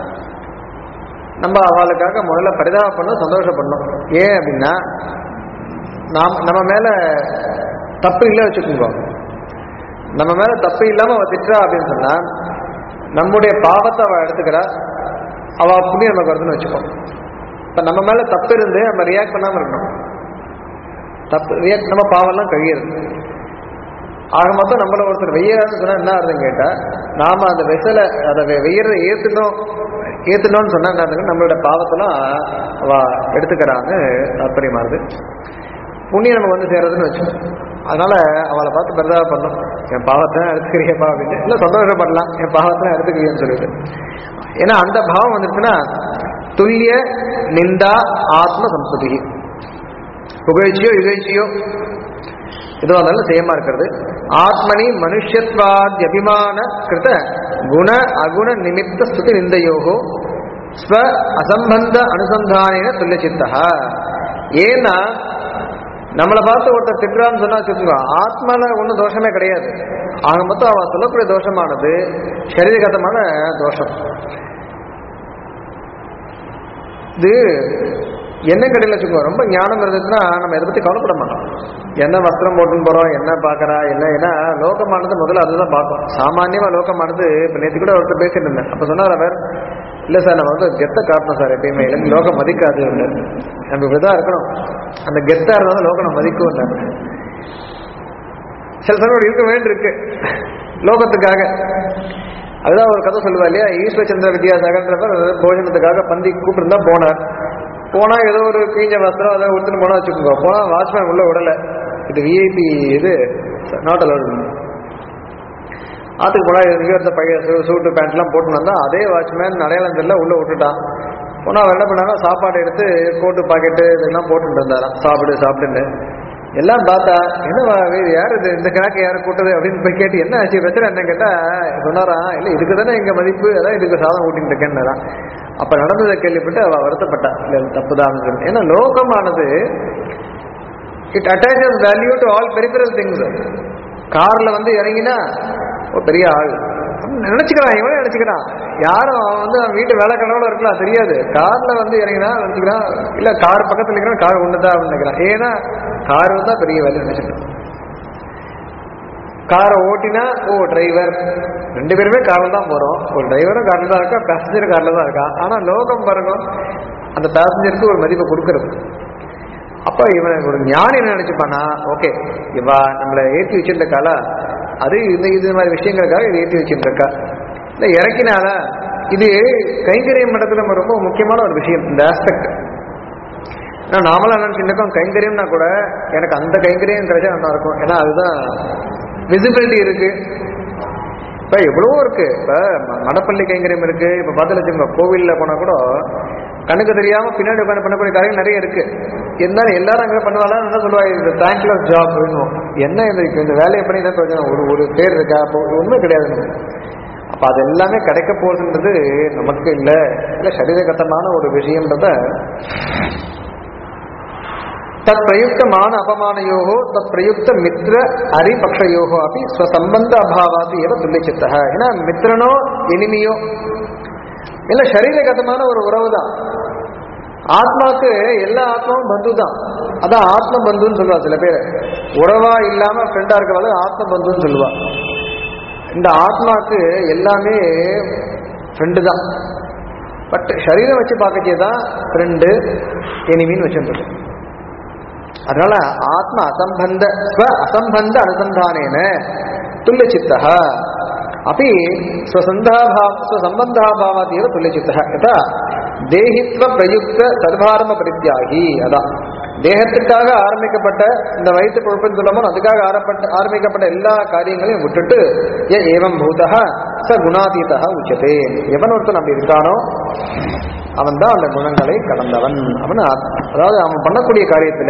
நம்ம அவளுக்காக முதல்ல பரிதாபம் பண்ணணும் சந்தோஷப்படணும் ஏன் அப்படின்னா நாம் நம்ம மேல தப்பு இல்லை வச்சுக்கோங்க நம்ம மேல தப்பு இல்லாம அவ திட்டுறா அப்படின்னு சொன்னா நம்முடைய பாவத்தை அவ எடுத்துக்கிறா அவ புண்ணியம் நமக்கு வருதுன்னு வச்சுக்கோ இப்ப நம்ம மேல தப்பு இருந்து நம்ம ரியாக்ட் பண்ணாம இருக்கணும் தப்பு ரியாக்ட் நம்ம பாவம்லாம் கழியிறது ஆக மொத்தம் நம்மள ஒருத்தர் வெய்யறான்னு சொன்னா என்ன அர்த்தம் கேட்டா நாம அந்த வெசலை அதை வெ- வெய்யறதை ஏத்துனோம் ஏத்துனோம்னு சொன்னா என்ன அர்த்தம்? நம்மளோட பாவத்தெல்லாம் அவ எடுத்துக்கிறான்னு தாற்பயமாறுது புண்ணியம் நமக்கு வந்து சேர்றதுன்னு வச்சு அதனால அவளை பார்த்து பெரிதாக பண்ணும் என் பாவத்தை எடுத்துக்கிறியப்பா அப்படின்னு இல்லை சந்தோஷப்படலாம் என் பாவத்தை எடுத்துக்கிறியன்னு சொல்லிட்டு ஏன்னா அந்த பாவம் வந்துருச்சுன்னா துல்லிய நிந்தா ஆத்ம சம்ஸ்கிருதி புகழ்ச்சியோ இகழ்ச்சியோ எதுவாக இருந்தாலும் சேமா இருக்கிறது ஆத்மனி மனுஷத்வாதி அபிமான கிருத குண அகுண நிமித்த ஸ்துதி நிந்தையோகோ ஸ்வ அசம்பந்த அனுசந்தானேன துல்லிய சித்தா ஏன்னா நம்மளை பார்த்து ஒருத்தர் திட்டுறான்னு சொன்னா வச்சுக்கோங்க ஆத்மால ஒன்றும் தோஷமே கிடையாது ஆக மொத்தம் அவன் சொல்லக்கூடிய தோஷமானது சரீரகதமான தோஷம் இது என்ன கடையில் வச்சுக்கோ ரொம்ப ஞானம் இருந்துச்சுன்னா நம்ம இதை பத்தி கவலைப்பட மாட்டோம் என்ன வஸ்திரம் போட்டுன்னு போறோம் என்ன பார்க்கறா என்ன ஏன்னா லோகமானது முதல்ல அதுதான் பார்க்கும் சாமானியமா லோகமானது இப்போ நேற்று கூட ஒருத்தர் பேசிட்டு இருந்தேன் அப்ப சொன்னார் அவர் இல்ல சார் நம்ம வந்து கெத்தை காட்டணும் சார் எப்பயுமே இல்லைன்னு லோகம் மதிக்காது இல்லை நம்ம இப்படிதான் இருக்கணும் அந்த கெத்தா இருந்தாலும் லோகம் நம்ம மதிக்கும் இல்லை சில சமயம் இருக்க வேண்டியிருக்கு லோகத்துக்காக அதுதான் ஒரு கதை சொல்லுவா இல்லையா ஈஸ்வரச்சந்திர வித்யாசாகர்ன்றவர் போஜனத்துக்காக பந்தி கூப்பிட்டுருந்தா போனார் போனா ஏதோ ஒரு கிழிஞ்ச வஸ்திரம் அதை கொடுத்துட்டு போனா வச்சுக்கோங்க போனா வாட்ச்மேன் உள்ள விடல இது விஐபி இது நாட் அலவுட் ஆத்துக்கு போனா இங்க இருந்த பழைய சூ- சூட்டு பேண்ட்லாம் போட்டு வந்தா அதே வாட்ச்மேன் அடையாளம் தெரியல உள்ள விட்டுட்டான் போனா அவர் என்ன பண்ணாங்க சாப்பாடு எடுத்து கோட்டு பாக்கெட்டு இதெல்லாம் போட்டுட்டு இருந்தாராம் சாப்பிடு சாப்பிடுன்னு எல்லாம் பார்த்தா என்னவா இது யார் இது இந்த கணக்கு யார் கூட்டது அப்படின்னு போய் கேட்டு என்ன ஆச்சு பிரச்சனை என்ன கேட்டா சொன்னாரா இல்ல இதுக்கு தானே எங்க மதிப்பு அதான் இதுக்கு சாதம் ஊட்டிட்டு இருக்கேன்னாராம் அப்ப நடந்ததை கேள்விப்பட்டு அவ வருத்தப்பட்டா இல்ல இது தப்புதான் ஏன்னா லோகமானது it attaches value to all peripheral things கார்ல வந்து இறங்கினா ஒரு பெரிய ஆள் அப்படின்னு நினைச்சுக்கிறான் இவனே நினைச்சுக்கிறான் யாரும் அவன் வந்து அவன் வீட்டு வேலை கனவுல இருக்கலாம் தெரியாது கார்ல வந்து இறங்கினா நினைச்சுக்கிறான் இல்ல கார் பக்கத்துல இருக்கிறான் கார் ஒண்ணுதான் அப்படின்னு நினைக்கிறான் ஏன்னா கார் தான் பெரிய வேலை நினைச்சுக்கிறான் காரை ஓட்டினா ஓ டிரைவர் ரெண்டு பேருமே கார்ல தான் போறோம் ஒரு டிரைவரும் கார்ல தான் இருக்கா பேசஞ்சரும் கார்ல தான் இருக்கா ஆனா லோகம் பாருங்க அந்த பேசஞ்சருக்கு ஒரு மதிப்பை கொடுக்கறது அப்ப இவன் ஒரு ஞானி என்ன நினைச்சுப்பானா ஓகே இவா நம்மளை ஏற்றி வச்சிருக்காளா அது இந்த இது மாதிரி விஷயங்களுக்காக இதை ஏற்றி வச்சிருக்கா இல்ல இறக்கினால இது கைங்கரியம் மட்டத்துல நம்ம ரொம்ப முக்கியமான ஒரு விஷயம் இந்த ஆஸ்பெக்ட் ஏன்னா நாமளாம் நினைச்சுட்டு இருக்கோம் கைங்கரியம்னா கூட எனக்கு அந்த கைங்கரியம் கிடைச்சா நல்லா இருக்கும் ஏன்னா அதுதான் விசிபிலிட்டி இருக்கு இப்ப எவ்வளவோ இருக்கு இப்ப ம- மடப்பள்ளி கைங்கரியம் இருக்கு இப்ப பார்த்து வச்சுக்கோங்க கோவில்ல போனா கூட கண்ணுக்கு தெரியாம பின்னாடி உட்காந்து பண்ணக்கூடிய காரியம் நிறைய இருக்கு இருந்தாலும் எல்லாரும் அங்க பண்ணுவாங்க என்ன சொல்லுவாங்க இந்த தேங்க்லெஸ் ஜாப் வேணும் என்ன இது இப்ப இந்த வேலையை பண்ணி என்ன பிரயோஜனம் ஒரு ஒரு பேர் இருக்கா அப்போ ஒண்ணுமே கிடையாது நமக்கு அப்ப அது எல்லாமே கிடைக்க போகுதுன்றது நமக்கு இல்ல இல்ல சரீரகத்தமான ஒரு விஷயம்ன்றத தத் பிரயுக்தமான அபமானயோகோ தத் பிரயுக்த மித்ர ஹரிபக்ஷயோகோ அப்படி ஸ்வசம்பந்த அபாவாது ஏவ துல்லிச்சித்தக ஏன்னா மித்திரனோ எனிமியோ இல்ல சரீரகதமான ஒரு உறவு தான் ஆத்மாக்கு எல்லா ஆத்மாவும் பந்து தான் அதான் ஆத்ம பந்துன்னு சொல்லுவா சில பேர் உறவா இல்லாம ஃப்ரெண்டா இருக்கிறவங்க ஆத்ம பந்துன்னு சொல்லுவா இந்த ஆத்மாக்கு எல்லாமே ஃப்ரெண்டு தான் பட் சரீரம் வச்சு பார்க்கச்சே தான் ஃப்ரெண்டு எனிமின்னு வச்சுருக்கோம் அதனால ஆத்ம அசம்பந்த ஸ்வ அசம்பந்த அனுசந்தானேன துல்லியச்சித்தः अपि स्वसन्धाभाव स्वसम्बन्धाभावात् एव तुल्यचित्तः यथा தேகித்வ பிரயுக்த சர்வாரம்ப பரித்தியாகி அதான் தேகத்துக்காக ஆரம்பிக்கப்பட்ட இந்த வயிற்று குழப்பம் சொல்லமோ அதுக்காக ஆரம்பப்பட்ட ஆரம்பிக்கப்பட்ட எல்லா காரியங்களையும் விட்டுட்டு ஏ ஏவம் பூதா ச குணாதீதா உச்சதே எவன் ஒருத்தன் அப்படி இருக்கானோ அவன் தான் அந்த குணங்களை கடந்தவன் அவன் ஆத்- அதாவது அவன் பண்ணக்கூடிய காரியத்துல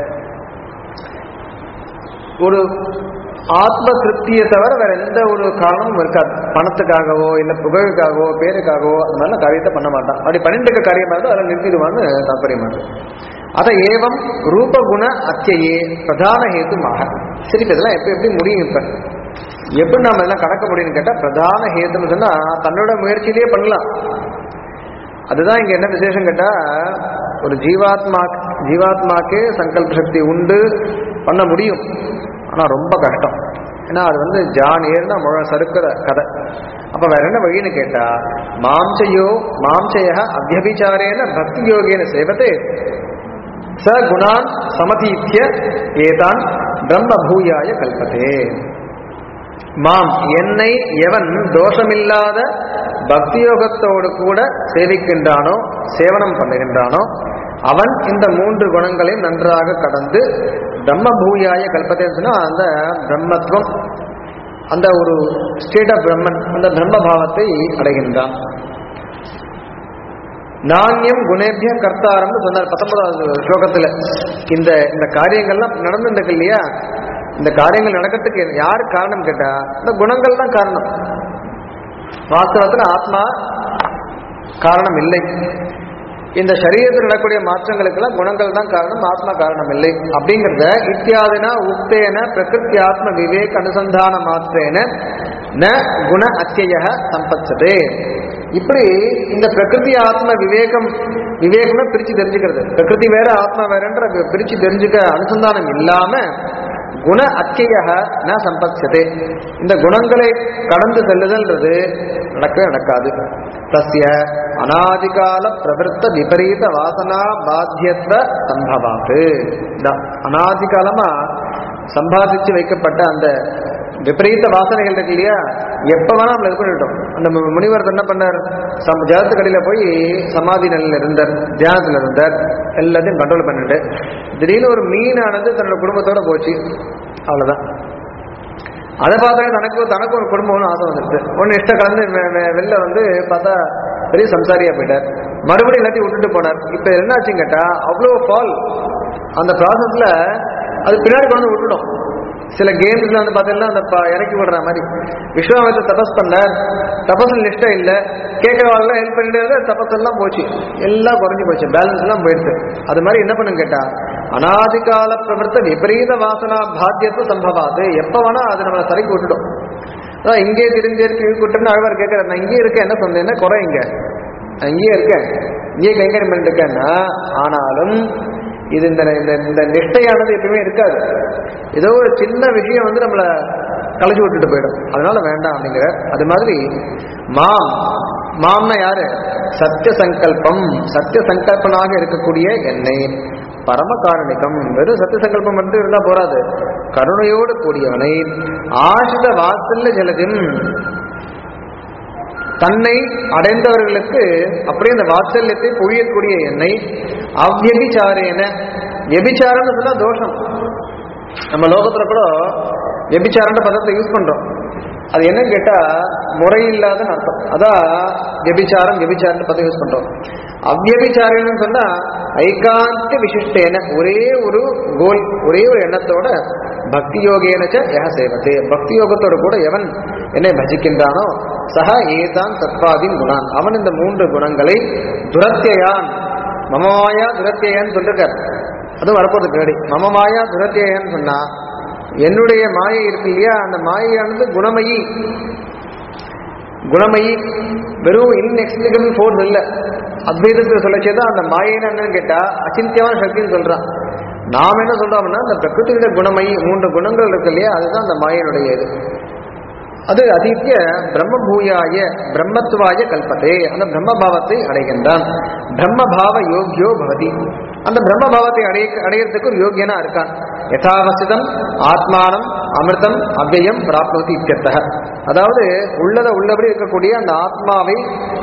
ஒரு ஆத்ம திருப்தியை தவிர வேற எந்த ஒரு காரணமும் இருக்காது பணத்துக்காகவோ இல்ல புகழுக்காகவோ பேருக்காகவோ அந்த மாதிரிலாம் காரியத்தை பண்ண மாட்டான் அப்படி பண்ணிட்டு இருக்க காரியமா இருந்தால் அதில் நிறுத்திடுவான்னு தாற்பயமா இருக்கு அத ஏவம் ரூபகுண அத்தியே பிரதான ஹேதுமாக சரி இப்ப இதெல்லாம் எப்ப எப்படி முடியும் இப்ப எப்படி நாம இதெல்லாம் கடக்க முடியும்னு கேட்டா பிரதான ஹேதுன்னு சொன்னா தன்னோட முயற்சியிலேயே பண்ணலாம் அதுதான் இங்க என்ன விசேஷம் கேட்டா ஒரு ஜீவாத்மா ஜீவாத்மாக்கே சங்கல்ப சக்தி உண்டு பண்ண முடியும் ஆனா ரொம்ப கஷ்டம் ஏன்னா அது வந்து ஜான் ஏறுனா முழ சறுக்கிற கதை அப்ப வேற என்ன வழின்னு கேட்டா மாம்சயோ மாம்சய அத்தியபிச்சாரேன பக்தி யோகேன சேவத்தே ச குணான் சமதீத்திய ஏதான் பிரம்ம பூயாய கல்பத்தே மாம் என்னை எவன் தோஷமில்லாத பக்தியோகத்தோடு கூட சேவிக்கின்றானோ சேவனம் பண்ணுகின்றானோ அவன் இந்த மூன்று குணங்களையும் நன்றாக கடந்து பிரம்ம பூயாய கல்பத்தைன்னு சொன்னா அந்த பிரம்மத்துவம் அந்த ஒரு ஸ்டேட் ஆஃப் பிரம்மன் அந்த பிரம்ம பாவத்தை அடைகின்றான் நாண்யம் குணேபிய கர்த்தாரம்னு சொன்னார் பத்தொன்பதாவது ஸ்லோகத்துல இந்த இந்த காரியங்கள்லாம் நடந்துருக்கு இல்லையா இந்த காரியங்கள் நடக்கிறதுக்கு யார் காரணம் கேட்டா இந்த குணங்கள் தான் காரணம் வாஸ்தவத்துல ஆத்மா காரணம் இல்லை இந்த சரீரத்தில் நடக்கூடிய மாற்றங்களுக்கெல்லாம் குணங்கள் தான் காரணம் ஆத்மா காரணம் இல்லை அப்படிங்கிறத இத்தியாதினா உக்தேன பிரகிருத்தி ஆத்ம விவேக் அனுசந்தான மாத்திரேன ந குண அத்திய சம்பத்சதே இப்படி இந்த பிரகிருதி ஆத்ம விவேகம் விவேகமே பிரிச்சு தெரிஞ்சுக்கிறது பிரகிருதி வேற ஆத்மா வேறன்ற பிரிச்சு தெரிஞ்சுக்க அனுசந்தானம் இல்லாம குண அத்திய ந சம்பத்சதே இந்த குணங்களை கடந்து செல்லுதல்ன்றது நடக்கவே நடக்காது தஸ்ய அனாதிகால பிரவருத்த விபரீத வாசனா பாத்தியத்துவ சம்பவாத்து இதான் அனாதிகாலமா சம்பாதிச்சு வைக்கப்பட்ட அந்த விபரீத வாசனைகள் இருக்கு இல்லையா எப்ப வேணா நம்மள இது பண்ணிட்டோம் அந்த மு- முனிவர் என்ன பண்ணார் சம் ஜலத்துக்கடியில போய் சமாதி நிலையில இருந்தார் தியானத்துல இருந்தார் எல்லாத்தையும் கண்ட்ரோல் பண்ணிட்டு திடீர்னு ஒரு மீனானது தன்னோட குடும்பத்தோட போச்சு அவ்வளவுதான் அதை பார்த்தா தனக்கு தனக்கு ஒரு குடும்பம்னு ஆசை வந்துருச்சு ஒன்று இஷ்டம் கலந்து வெ- வெ- வெளில வந்து பார்த்தா பெரிய சம்சாரியா போயிட்டார் மறுபடியும் எல்லாத்தையும் விட்டுட்டு போனார் இப்போ என்னாச்சுன்னு கேட்டா அவ்வளோ ஃபால் அந்த ப்ராசஸ்ல அது பின்னாடி கொண்டு வந்து விட்டுடும் சில கேம்ஸ்ல வந்து பார்த்தீங்கன்னா அந்த ப- இறக்கி விடுற மாதிரி விஸ்வாமித்திர தபஸ் பண்ணார் தபஸ் லிஸ்டா இல்ல கேட்கறவாள்லாம் ஹெல்ப் பண்ணிட்டு தபஸ் எல்லாம் போச்சு எல்லாம் குறைஞ்சு போச்சு பேலன்ஸ் எல்லாம் போயிடுச்சு அது மாதிரி என்ன பண்ணுங்க கேட்டா அனாதிகால பிரவர்த்த விபரீத வாசனா பாத்தியத்துவ சம்பவாது எப்ப வேணா அது நம்மளை சரைக்கு விட்டுடும் அதான் இங்கே திரிஞ்சு இருக்கு விட்டுன்னு அழகார் கேட்கிறார் நான் இங்கே இருக்கேன் என்ன சொன்னேன்னா குறை இங்க நான் இங்கேயே இருக்கேன் இங்கேயே கைங்கரியம் பண்ணிட்டு இருக்கேன்னா ஆனாலும் இது இந்த இந்த இந்த நிஷ்டையானது எப்பவுமே இருக்காது ஏதோ ஒரு சின்ன விஷயம் வந்து நம்மளை கலைச்சு விட்டுட்டு போயிடும் அதனால வேண்டாம் அப்படிங்கிற அது மாதிரி மாம் மாம்னா யாரு சத்திய சங்கல்பம் சத்திய சங்கல்பனாக இருக்கக்கூடிய என்னை பரம காரணிகம் வெறும் சத்திய சங்கல்பம் மட்டும் இருந்தா போறாது கருணையோடு கூடியவனை ஆசித வாத்சல்ய ஜலதின் தன்னை அடைந்தவர்களுக்கு அப்படியே அந்த வாத்சல்யத்தை பொழியக்கூடிய என்னை அவ்யபிச்சாரேன வியபிச்சாரம்னு சொன்னா தோஷம் நம்ம லோகத்துல கூட வியபிச்சாரன்ற பதத்தை யூஸ் பண்றோம் அது என்னன்னு கேட்டா முறையில்லாதன்னு அர்த்தம் அதான் வியபிச்சாரம் வியபிச்சாரம் பதம் யூஸ் பண்றோம் அவ்யபிச்சாரம்னு சொன்னா ஐகாந்த விசிஷ்டேன ஒரே ஒரு கோல் ஒரே ஒரு எண்ணத்தோட பக்தி யோகேனச்ச யக சேவத்தே பக்தி யோகத்தோட கூட எவன் என்னை பஜிக்கின்றானோ சக ஏதான் சத்வாதின் குணான் அவன் இந்த மூன்று குணங்களை துரத்தியான் மமமாயா துரத்தியான்னு சொல்லிருக்கார் அதுவும் வரப்போறது பின்னாடி மமமாயா துரத்தியான்னு சொன்னா என்னுடைய மாயை இருக்கு இல்லையா அந்த மாயையானது குணமயி குணமயி வெறும் இன்எக்ஸ்பிளிகபிள் ஃபோர்ஸ் இல்ல அத்வைதத்தை சொல்லச்சே தான் அந்த மாயைன்னு என்னன்னு கேட்டா அச்சிந்தியமான சக்தின்னு சொல்றான் நாம் என்ன சொல்றோம்னா அந்த பிரகிருதியுடைய குணமயி மூன்று குணங்கள் இருக்கு இல்லையா அதுதான் அந்த மாயனுடைய இது அது அதித்ய பிரம்ம பூயாய பிரம்மத்துவாய கல்பத்தே அந்த பிரம்ம பாவத்தை அடைகின்றான் பிரம்ம பாவ யோகியோ பவதி அந்த பிரம்ம பாவத்தை அடைய அடையிறதுக்கு ஒரு யோகியனா இருக்கான் யதாவசிதம் ஆத்மானம் அமிர்தம் அவ்யயம் பிராப்னோதி இத்தியர்த்தக அதாவது உள்ளத உள்ளபடி இருக்கக்கூடிய அந்த ஆத்மாவை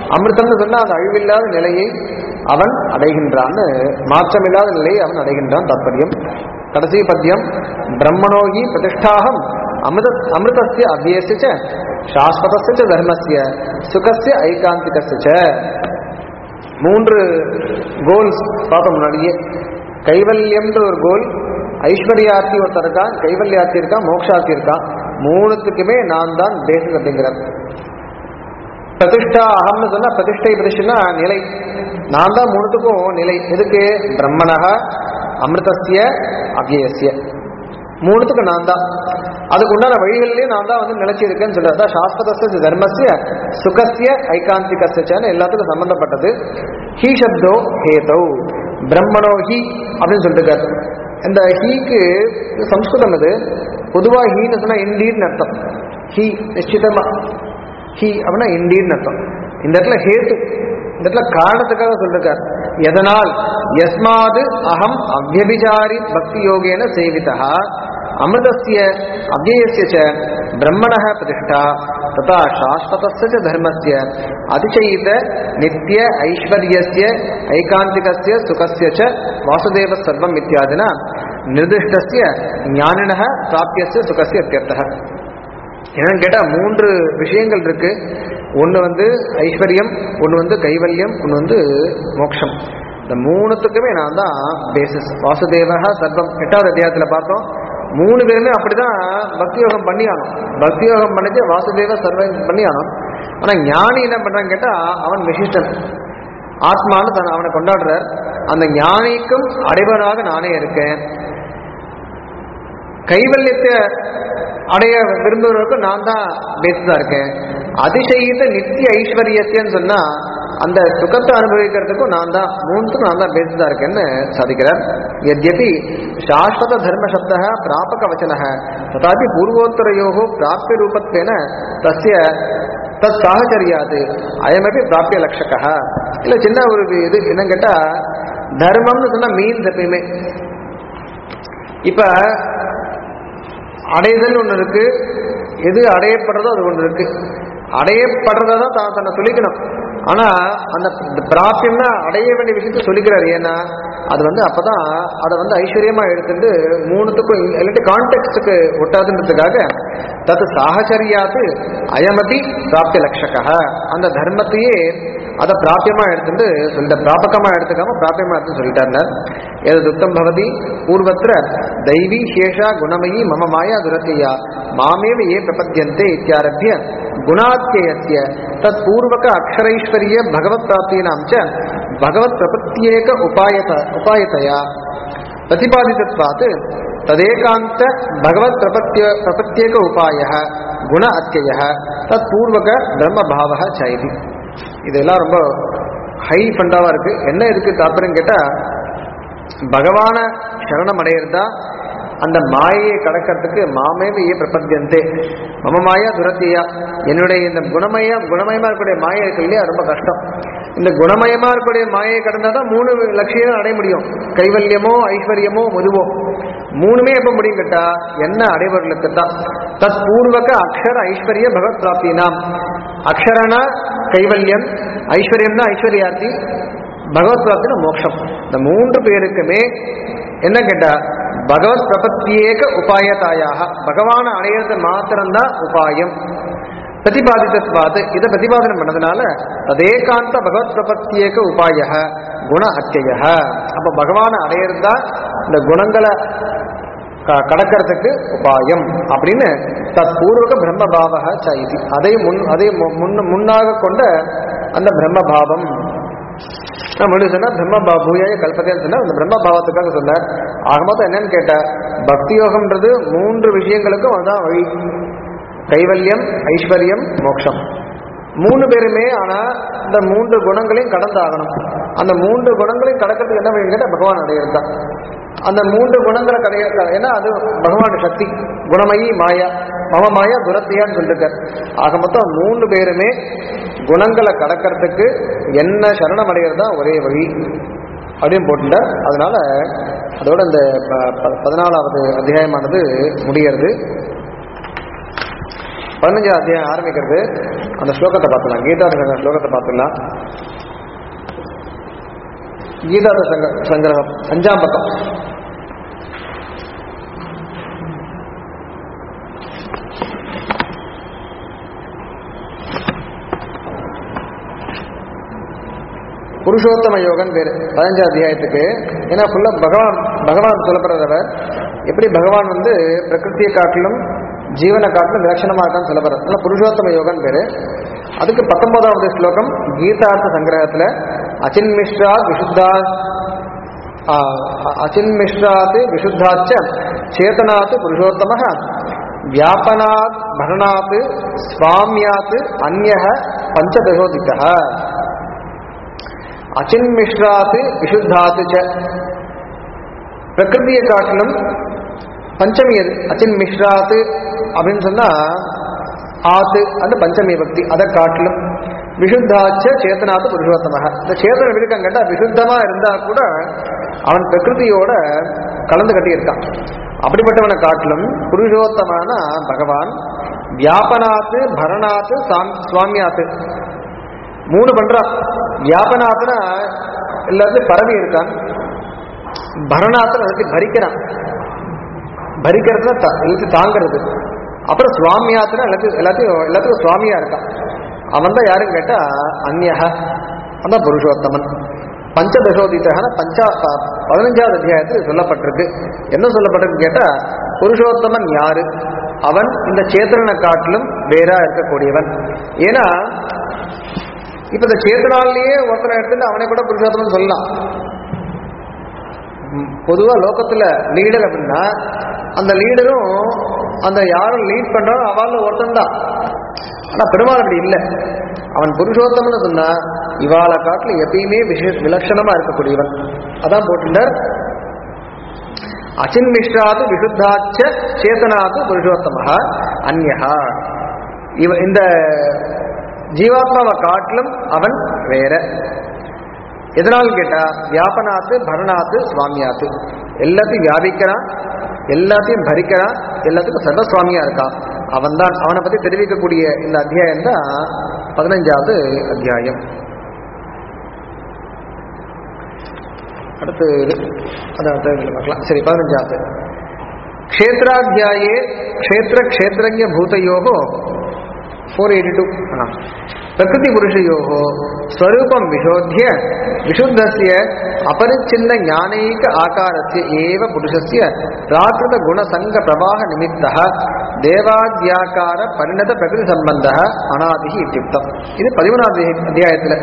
அமிர்தம்னு சொன்னா அந்த அழிவில்லாத நிலையை அவன் அடைகின்றான்னு மாற்றமில்லாத நிலையை அவன் அடைகின்றான் தாற்பயம் கடைசி பத்தியம் பிரம்மணோகி பிரதிஷ்டாகம் அமிர்த அமிர்தஸ்ய அவ்யயஸ்ய ச சாஸ்வதஸ்ய ச தர்மஸ்ய சுகஸ்ய ஐகாந்திகஸ்ய ச மூன்று கோல்ஸ் பார்த்தோம் முன்னாடியே கைவல்யம்ன்ற ஒரு கோல் ஐஸ்வர்யார்த்தி ஒருத்தர் இருக்கான் கைவல்யார்த்தி இருக்கான் மோக்ஷார்த்தி இருக்கான் மூணுத்துக்குமே நான் தான் பேசிஸ் அப்படிங்கிறார் பிரதிஷ்டா அகம்னு சொன்னா பிரதிஷ்டை பிரதிஷ்டா நிலை நான் தான் மூணுத்துக்கும் நிலை எதுக்கு பிரம்மணக அமிர்தஸ்ய அவ்யயஸ்ய மூணுத்துக்கு நான் தான் அதுக்கு உண்டான வழிகளிலேயே நான் தான் வந்து நிலைச்சிருக்கேன்னு சொல்றது அதான் சாஸ்வதஸ்ய தர்மஸ்ய சுகஸ்ய ஐகாந்திகஸ்யன்னு எல்லாத்துக்கும் சம்பந்தப்பட்டது ஹீ சப்தோ ஹேதௌ பிரம்மணோ ஹி அப்படின்னு சொல்லிட்டு இந்த ஹீக்கு சம்ஸ்கிருதம் இது பொதுவாக ஹீன்னு சொன்னா இண்டீர்னு அர்த்தம் ஹீ நிச்சயமா ஹி அப்படின்னா இண்டீர்னு அர்த்தம் இந்த இடத்துல ஹேத்து இந்த இடத்துல காரணத்துக்காக சொல்லிருக்கார் எதனால் யஸ்மாது அகம் அவ்யபிசாரி பக்தி யோகேன சேவிதா அமிர்தஸ்ய அவ்யயஸ்ய ச பிரம்மணः பிரதிஷ்டா ததா சாஸ்வதஸ்ய ச தர்மஸ்ய அதிசயித நித்திய ஐஸ்வர்யஸ்ய ஐகாந்திகஸ்ய சுகஸ்ய ச வாசுதேவ சர்வம் இத்தியாதினா நிர்திஷ்டஸ்ய ஞானினः பிராப்தியஸ்ய சுகஸ்ய இத்தியர்த்தः என்னன்னு கேட்டா மூன்று விஷயங்கள் இருக்கு ஒன்று வந்து ஐஸ்வர்யம் ஒன்று வந்து கைவல்யம் ஒன்று வந்து மோட்சம் இந்த மூணுத்துக்குமே நான் தான் பேசிஸ் வாசுதேவக சர்வம் எட்டாவது அத்தியாயத்தில் பார்த்தோம் மூணு பேருமே அப்படிதான் பக்தி யோகம் பண்ணி ஆனோம் பக்தி யோகம் பண்ணிட்டு வாசுதேவ சர்வம் பண்ணி ஆனோம் ஆனால் ஞானி என்ன பண்றான்னு கேட்டா அவன் விசிஷ்டன் ஆத்மான்னு தன் அவனை கொண்டாடுறார் அந்த ஞானிக்கும் அடைவனாக நானே இருக்கேன் கைவல்யத்தை அடைய விரும்புகிறவருக்கும் நான் தான் பேசுதா இருக்கேன் அதிசயித்த நித்திய ஐஸ்வர்யத்தியன்னு சொன்னா அந்த சுகத்தை அனுபவிக்கிறதுக்கும் நான் தான் மூணுத்துக்கும் நான் தான் பேசுதா இருக்கேன்னு சாதிக்கிறார் எத்யபி சாஸ்வத தர்ம சப்த பிராபக வச்சன ததாபி பூர்வோத்தரையோ பிராப்திய ரூபத்வேன தஸ்ய தத் சாகச்சரியாது அயமபி பிராப்திய லட்சக இல்ல சின்ன ஒரு இது என்னன்னு கேட்டா தர்மம்னு சொன்னா மீன்ஸ் எப்பயுமே இப்ப அடைதல் ஒன்று இருக்கு எது அடையப்படுறதோ அது ஒன்று இருக்கு அடையப்படுறதா தான் தான் தன்னை சொல்லிக்கணும் ஆனா அந்த பிராப்தியம்னா அடைய வேண்டிய விஷயத்த சொல்லிக்கிறாரு ஏன்னா அது வந்து அப்பதான் அதை வந்து ஐஸ்வர்யமா எடுத்துட்டு மூணுத்துக்கும் இல்லாட்டி கான்டெக்ட்டுக்கு ஒட்டாதுன்றதுக்காக தத்து சாகச்சரியாது அயமதி பிராப்திய லட்சக அந்த தர்மத்தையே அதை பிராபியமா எடுத்துட்டு சொல்லிட்ட பிராபகமா எடுத்துக்காம பிராபியமா எடுத்து சொல்லிட்டார் எது துக்கம் பவதி பூர்வத்திர தைவி சேஷா குணமயி மம மாயா துரத்தையா மாமேவ ஏ பிரபத்தியந்தே இத்தியாரபிய குணாத்தியஸ்ய தத் பூர்வக அக்ஷரைஸ்வரிய பகவத் பிராப்தீனாம் ச பகவத் பிரபத்தியேக உபாயத உபாயத்தையா பிரதிபாதிதத்வாத் ததேகாந்த பகவத் பிரபத்திய பிரபத்தியேக உபாய குண அத்திய தத் பூர்வக பிரம்ம பாவ சைதி இதெல்லாம் ரொம்ப ஹை ஃபண்டாவா இருக்கு என்ன இதுக்கு தாற்பயம் கேட்டா பகவான சரணம் அடையிறதா அந்த மாயையை கடக்கிறதுக்கு மாமேவ ஏ பிரபத்தியந்தே மம மாயா துரத்தியா என்னுடைய இந்த குணமய குணமயமா இருக்கக்கூடிய மாயை இருக்கு இல்லையா ரொம்ப கஷ்டம் இந்த குணமயமா இருக்கக்கூடிய மாயை கடந்தாதான் மூணு லட்சியம் அடைய முடியும் கைவல்யமோ ஐஸ்வர்யமோ மதுவோ மூணுமே எப்ப முடியும் கேட்டா என்ன அடைவர்களுக்கு தான் தத் பூர்வக அக்ஷர ஐஸ்வர்ய பகவத் பிராப்தினாம் அக்ஷரனா கைவல்யம் ஐஸ்வர்யம்னா ஐஸ்வர்யார்த்தி பகவத் பிராப்தினா மோட்சம் இந்த மூன்று பேருக்குமே என்ன கேட்டா பகவத் பிரபத்தியேக உபாயதாயாக பகவான அடையிறது மாத்திரம்தான் உபாயம் பிரதிபாதித்தத்வாது இதை பிரதிபாதனம் பண்ணதுனால ததேகாந்த பகவத் பிரபத்தியேக உபாய குண அத்திய அப்ப பகவான அடையிறது தான் இந்த குணங்களை க- கடக்கிறதுக்கு உபாயம் அப்படின்னு தற்பூர்வக பிரம்மபாவக சைதி அதை முன் அதை மு- முன்ன- முன்னாக கொண்ட அந்த பிரம்மபாவம் நான் முன்னாடி சொன்னா பிரம்ம பா- பூயாய கல்பத்தைன்னு சொன்னா அந்த பிரம்ம பாவத்துக்காக சொன்னார் ஆக மொத்தம் என்னன்னு கேட்டா பக்தி யோகம்ன்றது மூன்று விஷயங்களுக்கும் அதுதான் வழி கைவல்யம் ஐஸ்வர்யம் மோட்சம் மூணு பேருமே ஆனா இந்த மூன்று குணங்களையும் கடந்தாகணும் அந்த மூன்று குணங்களையும் கடக்கிறதுக்கு என்ன வழி கேட்டா பகவான் அடையிறது தான் அந்த மூன்று குணங்களை கடைய ஏன்னா அது பகவான் சக்தி குணமயி மாயா மம மாயா துரத்தியான்னு சொல்லிருக்கார் ஆக மொத்தம் மூணு பேருமே குணங்களை கடக்கிறதுக்கு என்ன சரணம் அடைகிறது தான் ஒரே வழி அப்படின்னு போட்டுட்டார் அதனால அதோட இந்த ப- ப- பதினாலாவது அத்தியாயமானது முடிகிறது பதினஞ்சாவது அத்தியாயம் ஆரம்பிக்கிறது அந்த ஸ்லோகத்தை பார்த்துலாம் கீதா சங்க ஸ்லோகத்தை பார்த்துலாம் கீதா சங்க சங்கிரகம் அஞ்சாம் பக்கம் புருஷோத்தம யோகன் பேரு பதினஞ்சாம் அத்தியாயத்துக்கு ஏன்னா ஃபுல்லா பகவான் பகவான் சொல்லப்படுறவர் எப்படி பகவான் வந்து பிரகிருத்தியை காட்டிலும் ஜீவனை காட்டிலும் விலட்சணமா இருக்கான்னு சொல்லப்படுறது அதனால புருஷோத்தம யோகன் பேரு அதுக்கு பத்தொன்பதாவது ஸ்லோகம் கீதார்த்த சங்கிரகத்துல அச்சின்மிஸ்ரா விசுத்தா அச்சின்மிஸ்ராத் விசுத்தாச்ச சேதனாத் புருஷோத்தம வியாபனாத் பரணாத் ஸ்வாமியாத் அந்நிய பஞ்சதசோதிக்கः அச்சின்மிஸ்ராத்து விசுத்தாத்து ச பிரகிருதியை காட்டிலும் பஞ்சமி எது அச்சின் மிஸ்ராத்து அப்படின்னு சொன்னா ஆத்து அந்த பஞ்சமி பக்தி அதை காட்டிலும் விசுத்தாச்ச சேத்தனாத்து புருஷோத்தமக இந்த சேத்தனம் எப்படி இருக்கான்னு கேட்டா விசுத்தமா இருந்தா கூட அவன் பிரகிருதியோட கலந்து கட்டியிருக்கான் அப்படிப்பட்டவனை காட்டிலும் புருஷோத்தமான பகவான் வியாபனாத்து பரணாத்து சாம் சுவாமியாத்து மூணு பண்றான் வியாபனாத்துனா எல்லாத்தையும் பரவி இருக்கான் பரணாத்துல எல்லாத்தையும் பரிக்கிறான் பரிக்கிறதுனா தா- எல்லாத்தையும் தாங்கிறது அப்புறம் சுவாமியாத்துனா எல்லாத்தையும் எல்லாத்தையும் எல்லாத்துக்கும் சுவாமியா இருக்கான் அவன் தான் யாருன்னு கேட்டா அந்நியக அதான் புருஷோத்தமன் பஞ்சதசோதித்தகன பஞ்சா ப- பதினஞ்சாவது அத்தியாயத்தில் சொல்லப்பட்டிருக்கு என்ன சொல்லப்பட்டிருக்கு கேட்டா புருஷோத்தமன் யாரு அவன் இந்த சேத்திரனை காட்டிலும் வேறா இருக்கக்கூடியவன் ஏன்னா இப்ப இந்த சேத்தனாலேயே ஒருத்தனை எடுத்துட்டு அவனை கூட புருஷோத்தமன் சொல்லலாம் ம், பொதுவா லோகத்துல லீடர் அப்படின்னா அந்த லீடரும் அந்த யாரும் லீட் பண்றாரோ அவள ஒருத்தன் தான் ஆனா பெருமாள் அப்படி இல்லை அவன் புருஷோத்தம்னு சொன்னா இவாளை காட்டில் எப்பயுமே விசேஷ விலட்சணமா இருக்கக்கூடியவன் அதான் போட்டுட்டார் அச்சின்மிஷ்டாது விசுத்தாச்ச சேதனாது புருஷோத்தம அந்யஹா இவ இந்த ஜீவாத்மாவை காட்டிலும் அவன் வேற எதனால் கேட்டா வியாபனாத்து பரணாத்து சுவாமியாத்து எல்லாத்தையும் வியாபிக்கிறான் எல்லாத்தையும் பரிக்கிறான் எல்லாத்துக்கும் சர்வசுவாமியா இருக்கான் அவன் தான் அவனை பத்தி தெரிவிக்கக்கூடிய இந்த அத்தியாயம் தான் பதினஞ்சாவது அத்தியாயம் அடுத்து அது அடுத்த இதுல பார்க்கலாம் சரி பதினஞ்சாவது க்ஷேத்ராத்தியாயே க்ஷேத்திர க்ஷேத்திரஜ பூதையோகோ ஃபோர் எயிட்டி டூ பிரகிருதி புருஷயோகோ ஸ்வரூபம் விசோத்திய விசுத்தஸ்ய அபரிச்சின்ன ஞானைக ஆகாரஸ்ய ஏவ புருஷஸ்ய பிராகிருத குணசங்க பிரவாக நிமித்தः தேவாத்யாகார பரிணத பிரகிருதி சம்பந்தः அனாதிகி இத்தியுக்தம் இது பதிமூணாவது அத்தியாயத்துல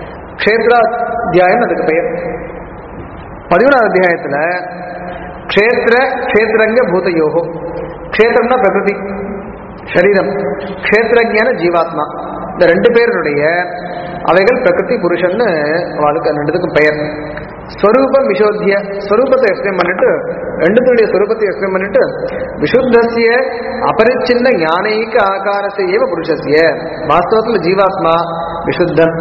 க்ஷேத்ராத்தியாயம் அதுக்கு பெயர் பதிமூணாவது அத்தியாயத்துல க்ஷேத்திர க்ஷேத்திரங்க பூதயோகோ க்ஷேத்திரம்னா பிரகிருதி சரீரம் க்ஷேத்திரஜான ஜீவாத்மா இந்த ரெண்டு பேருடைய அவைகள் பிரகிருதி புருஷன்னு அவளுக்கு ரெண்டுத்துக்கும் பெயர் ஸ்வரூபம் விசோத்திய ஸ்வரூபத்தை எக்ஸ்பிளைன் பண்ணிட்டு ரெண்டுத்துடைய ஸ்வரூபத்தை எக்ஸ்பிளைன் பண்ணிட்டு விசுத்தசிய அபரிச்சின்ன ஞானீக ஆகாரத்தை ஏவ புருஷசிய வாஸ்தவத்துல ஜீவாத்மா விசுத்தன்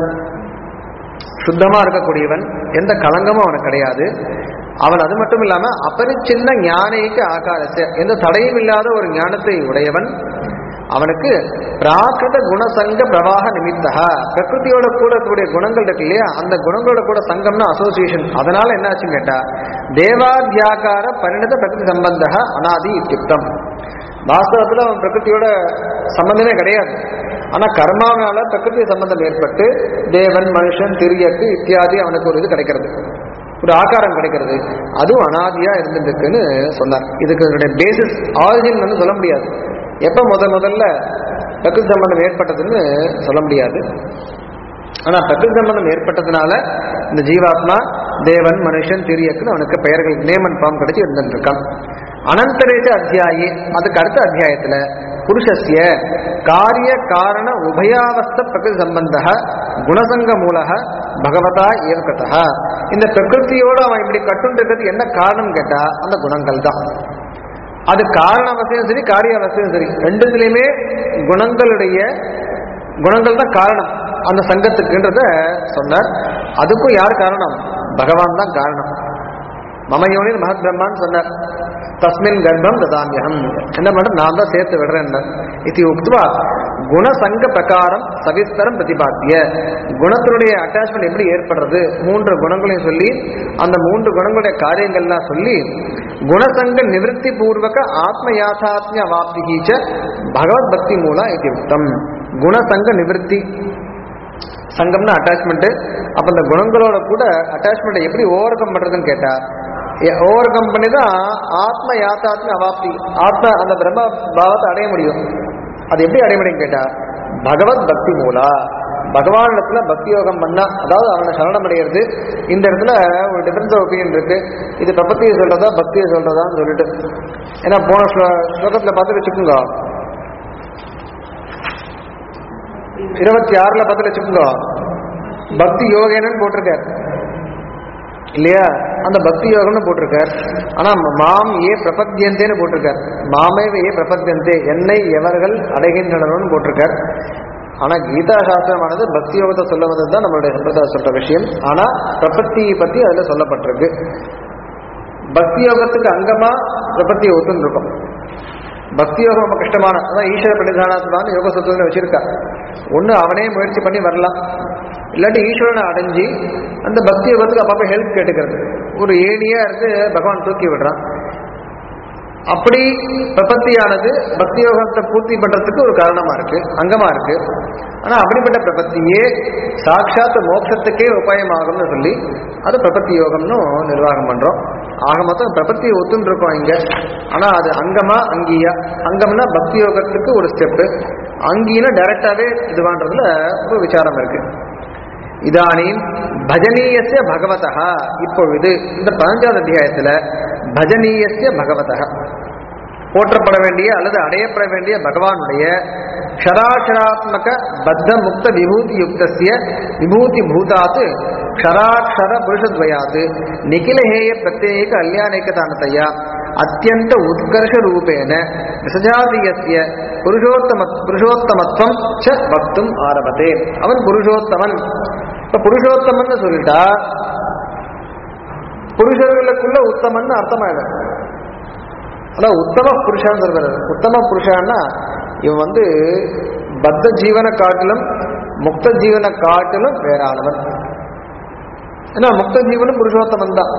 சுத்தமா இருக்கக்கூடியவன் எந்த கலங்கமும் அவனுக்கு கிடையாது அவன் அது மட்டும் இல்லாம அபரிச்சின்ன ஞானிக்கு ஆகாரத்தை எந்த தடையும் இல்லாத ஒரு ஞானத்தை உடையவன் அவனுக்கு பிராகிருத குணசங்க பிரவாக நிமித்தா பிரகிருதியோட கூட இருக்கக்கூடிய குணங்கள் இருக்கு இல்லையா அந்த குணங்களோட கூட சங்கம்னா அசோசியேஷன் அதனால என்னாச்சுன்னு கேட்டா தேவாத்தியாகார பரிணத பிரகிருதி சம்பந்த அனாதி இத்தியுக்தம் வாஸ்தவத்துல அவன் பிரகிருதியோட சம்பந்தமே கிடையாது ஆனா கர்மாவனால பிரகிருதி சம்பந்தம் ஏற்பட்டு தேவன் மனுஷன் திரியக்கு இத்தியாதி அவனுக்கு ஒரு இது கிடைக்கிறது ஒரு ஆகாரம் கிடைக்கிறது அதுவும் அனாதியா இருந்துருக்குன்னு சொன்னார் இதுக்கு பேசிஸ் ஆரிஜின் வந்து சொல்ல முடியாது எப்ப முத முதல்ல பிரகிருதி சம்பந்தம் ஏற்பட்டதுன்னு சொல்ல முடியாது ஆனா பிரகிருதி சம்பந்தம் ஏற்பட்டதுனால இந்த ஜீவாத்மா தேவன் மனுஷன் திரியக்குன்னு அவனுக்கு பெயர்கள் நேமன் ஃபார்ம் கிடைச்சி இருந்துட்டு இருக்கான் அனந்தரேஜ அத்தியாயி அதுக்கு அடுத்த அத்தியாயத்துல புருஷஸ்ய காரிய காரண உபயாவஸ்த பிரகிருதி சம்பந்த குணசங்க மூலக பகவதா ஏவகதா இந்த பிரகிருத்தியோட அவன் இப்படி கட்டுன்றதுக்கு என்ன காரணம் கேட்டா அந்த குணங்கள் தான் அது காரண அவசியம் சரி காரிய அவசியம் சரி ரெண்டுத்துலயுமே குணங்களுடைய குணங்கள் தான் காரணம் அந்த சங்கத்துக்குன்றத சொன்னார் அதுக்கும் யார் காரணம் பகவான் தான் காரணம் மமயோனில் மகத் பிரம்மான்னு சொன்னார் தஸ்மின் கர்ப்பம் ததாமியகம் என்ன பண்ண நான் தான் சேர்த்து விடுறேன் இது உக்துவா குணசங்க பிரகாரம் சவிஸ்தரம் பிரதிபாத்திய குணத்தினுடைய அட்டாச்மெண்ட் எப்படி ஏற்படுறது மூன்று குணங்களையும் சொல்லி அந்த மூன்று குணங்களுடைய காரியங்கள்லாம் சொல்லி குணசங்க நிவர்த்தி பூர்வக ஆத்ம யாதாத்மிய அவாப்திகீச்ச பகவத் பக்தி மூலா இது உத்தம் குணசங்க நிவர்த்தி சங்கம்னா அட்டாச்மெண்ட் அப்ப அந்த குணங்களோட கூட அட்டாச்மெண்ட்டை எப்படி ஓவர் கம் பண்றதுன்னு கேட்டா ஓவர் கம் பண்ணி தான் ஆத்ம யாத்தாத்ம அவாப்தி ஆத்ம அந்த பிரம்ம பாவத்தை அடைய முடியும் அது எப்படி அடைய முடியும் கேட்டா பகவத் பக்தி மூலா பகவானிடத்துல பக்தி யோகம் பண்ணா அதாவது அவனை சரணம் அடைகிறது இந்த இடத்துல ஒரு டிஃபரன்ஸ் ஒப்பீனியன் இருக்கு இது பிரபத்தியை சொல்றதா பக்தியை சொல்றதான்னு சொல்லிட்டு ஏன்னா போன ஸ்லோ- ஸ்லோகத்துல பார்த்து வச்சுக்கோங்க இருபத்தி ஆறுல பார்த்து வச்சுக்கோங்க பக்தி யோகேனன்னு போட்டிருக்கார் இல்லையா அந்த பக்தி யோகம்னு போட்டிருக்கார் ஆனா மாம் ஏ பிரபத்தியந்தேன்னு போட்டிருக்கார் மாமே ஏ பிரபத்தியந்தே என்னை எவர்கள் அடைகின்றனர்னு போட்டிருக்கார் ஆனா கீதா சாஸ்திரமானது பக்தி யோகத்தை சொல்ல வந்தது தான் நம்மளுடைய சம்பிரதாய சொல்ற விஷயம் ஆனா பிரபத்தியை பத்தி அதுல சொல்லப்பட்டிருக்கு பக்தி யோகத்துக்கு அங்கமா பிரபத்தியை ஒத்துன்னு இருக்கும் பக்தி யோகம் ரொம்ப கஷ்டமான அதான் ஈஸ்வர பிரணிதானத்தான் யோக சத்துவத்தில் வச்சிருக்கா ஒண்ணு அவனே முயற்சி பண்ணி வரலாம் இல்லாட்டி ஈஸ்வரனை அடைஞ்சு அந்த பக்தி யோகத்துக்கு அப்பப்போ ஹெல்ப் கேட்டுக்கிறது ஒரு ஏணியா இருந்து பகவான் தூக்கி விடுறான் அப்படி பிரபத்தியானது பக்தி யோகத்தை பூர்த்தி பண்றதுக்கு ஒரு காரணமா இருக்கு அங்கமா இருக்கு ஆனா அப்படிப்பட்ட பிரபத்தியே சாட்சாத் மோட்சத்துக்கே உபாயமாகும்னு சொல்லி அது பிரபத்தி யோகம்னு நிர்வாகம் பண்றோம் ஆக மொத்தம் பிரபத்தியை ஒத்துன்னு இருக்கோம் இங்க ஆனா அது அங்கமா அங்கீயா அங்கம்னா பக்தி யோகத்துக்கு ஒரு ஸ்டெப்பு அங்கீனா டைரக்டாவே இதுவான்றதுல ஒரு விசாரம் இருக்கு இதானீம் பஜனீயஸ்ய பகவதா இப்பொழுது இந்த பதினஞ்சாவது அத்தியாயத்துல பஜனீயஸ்ய பகவதா போற்றப்பட வேண்டிய அல்லது அடையப்பட வேண்டிய பகவானுடைய க்ஷராட்சராத்மக பத்த முக்த விபூதி யுக்தசிய விபூதி பூதாத் க்ஷராட்சர புருஷத்வயாத் நிகிலஹேய பிரத்யேக கல்யாணேகதானதையா அத்தியந்த உத்கர்ஷ ரூபேன விசஜாதியஸ்ய புருஷோத்தம புருஷோத்தமத்துவம் ச பக்தும் ஆரம்பத்தே அவன் புருஷோத்தமன் இப்ப புருஷோத்தமன் சொல்லிட்டா புருஷர்களுக்குள்ள உத்தமன் அர்த்தமாயிடும் அதான் உத்தம புருஷான்னு சொல்றாரு உத்தம புருஷான்னா இவன் வந்து பத்த ஜீவனை காட்டிலும் முக்த ஜீவனை காட்டிலும் வேறானவன் ஏன்னா முக்த ஜீவனும் புருஷோத்தமன் தான்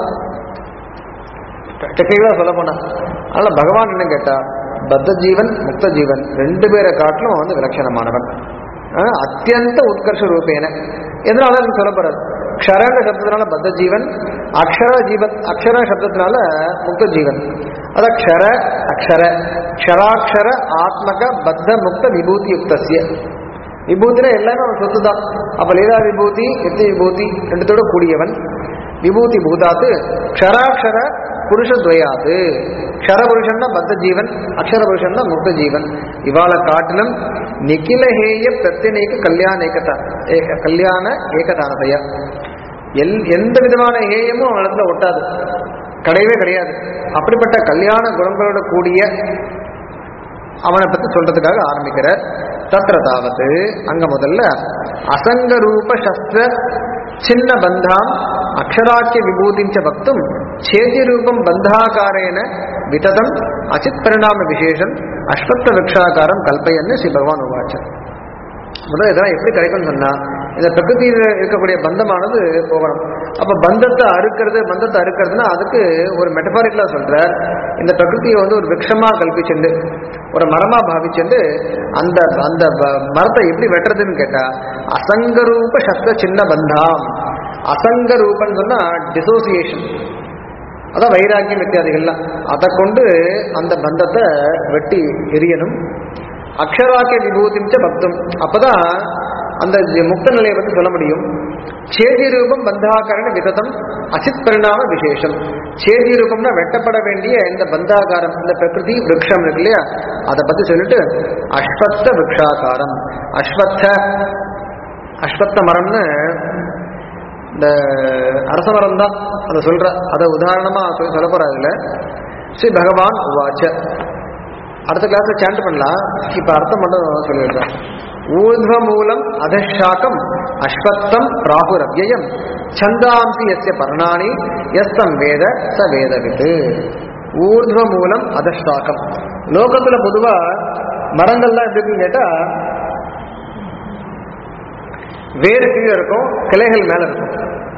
டெக்னிக்கலா சொல்ல போனா அதனால பகவான் என்ன கேட்டா பத்த ஜீவன் முக்த ஜீவன் ரெண்டு பேரை காட்டிலும் அவன் வந்து விலட்சணமானவன் ஆஹ் அத்தியந்த உத்கர்ஷ ரூபேன எதனால அது சொல்ல போறாரு க்ஷரன்ற சப்தத்தினால பத்த ஜீவன் அக்ஷர ஜீவன் அக்ஷர சப்தத்தினால முக்த ஜீவன் அத க்ஷர அக்ஷர க்ஷராட்சர ஆத்மக பத்த முக்த விபூதி யுக்தசிய விபூதினா எல்லாமே அவன் சொத்து தான் அப்ப லீலா விபூதி நித்திய விபூதி ரெண்டுத்தோட கூடியவன் விபூதி பூதாத்து க்ஷராட்சர புருஷத்வயாது க்ஷர புருஷன்னா பத்த ஜீவன் அக்ஷர புருஷன்னா முக்த ஜீவன் இவாளை காட்டிலும் நிகிலஹேய பிரத்தினேக கல்யாண ஏகதா ஏக- கல்யாண ஏகதானதையா எல் எந்த விதமான ஹேயமும் அவனிடத்துல ஒட்டாது கிடையவே கிடையாது அப்படிப்பட்ட கல்யாண குணங்களோட கூடிய அவனை பத்தி சொல்றதுக்காக ஆரம்பிக்கிறார் தத்ர தாவது அங்க முதல்ல அசங்க ரூப சஸ்திர சின்ன பந்தாம் அக்ஷராக்கிய விபூதிஞ்ச பக்தும் சேதி ரூபம் பந்தாகாரேன விததம் அச்சித் பரிணாம விசேஷம் அஸ்வத்த விரக்ஷாகாரம் கல்பயன்னு ஸ்ரீ பகவான் உவாச்சர் முதல்ல இதெல்லாம் எப்படி கிடைக்கும்னு சொன்னா இந்த பிரகிருதியில் இருக்கக்கூடிய பந்தமானது போகணும் அப்ப பந்தத்தை அறுக்கிறது பந்தத்தை அறுக்கிறதுனா அதுக்கு ஒரு மெட்டபாரிக்கலா சொல்றார் இந்த பிரகிருதியை வந்து ஒரு விரக்ஷமா கல்பிச்சுண்டு ஒரு மரமா பாவிச்சுண்டு அந்த அந்த ப- மரத்தை எப்படி வெட்டுறதுன்னு கேட்டா அசங்கரூப சஸ்த சின்ன பந்தாம் அசங்க ரூபன்னு சொன்னா டிசோசியேஷன் அதான் வைராக்கியம் இத்தியாதிகள்லாம் அதை கொண்டு அந்த பந்தத்தை வெட்டி எரியணும் அக்ஷராக்கிய விபூதிச்ச பக்தம் அப்பதான் அந்த ஜ- முக்த நிலையை பத்தி சொல்ல முடியும் சேதி ரூபம் பந்தாகரண விததம் அசித் பரிணாம விசேஷம் சேதி ரூபம்னா வெட்டப்பட வேண்டிய இந்த பந்தாகாரம் இந்த பிரகிருதி விரக்ஷம் இருக்கு இல்லையா அதை பத்தி சொல்லிட்டு அஸ்வத்த விரக்ஷாகாரம் அஸ்வத்த அஸ்வத்த மரம்னு இந்த அரச மரம் தான் அதை சொல்ற அதை உதாரணமா சொல்லி சொல்ல போறாதுல ஸ்ரீ பகவான் உவாச்ச அடுத்த கிளாஸ்ல சாண்ட் பண்ணலாம் இப்ப அர்த்தம் மட்டும் சொல்லிடுறேன் ஊர்ಧ್ವ மூலம் அதஷாக்கம் அஸ்வத்தம் ராகுரவ்யயம் சந்தாம்சி எஸ்ய பர்ணாணி எஸ்தம் வேத ச வேதவித்து ஊர்ಧ್ವ மூலம் அதஷாக்கம் லோகத்துல பொதுவா மரங்கள்லாம் எப்படி இருக்குன்னு கேட்டா வேறு கீழே இருக்கும் கிளைகள் மேல இருக்கும்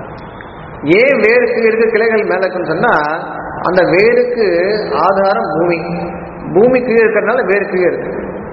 ஏன் வேறு கீழே இருக்கு கிளைகள் மேல இருக்குன்னு சொன்னா அந்த வேருக்கு ஆதாரம் பூமி பூமி கீழே இருக்கிறதுனால வேறு கீழே இருக்கு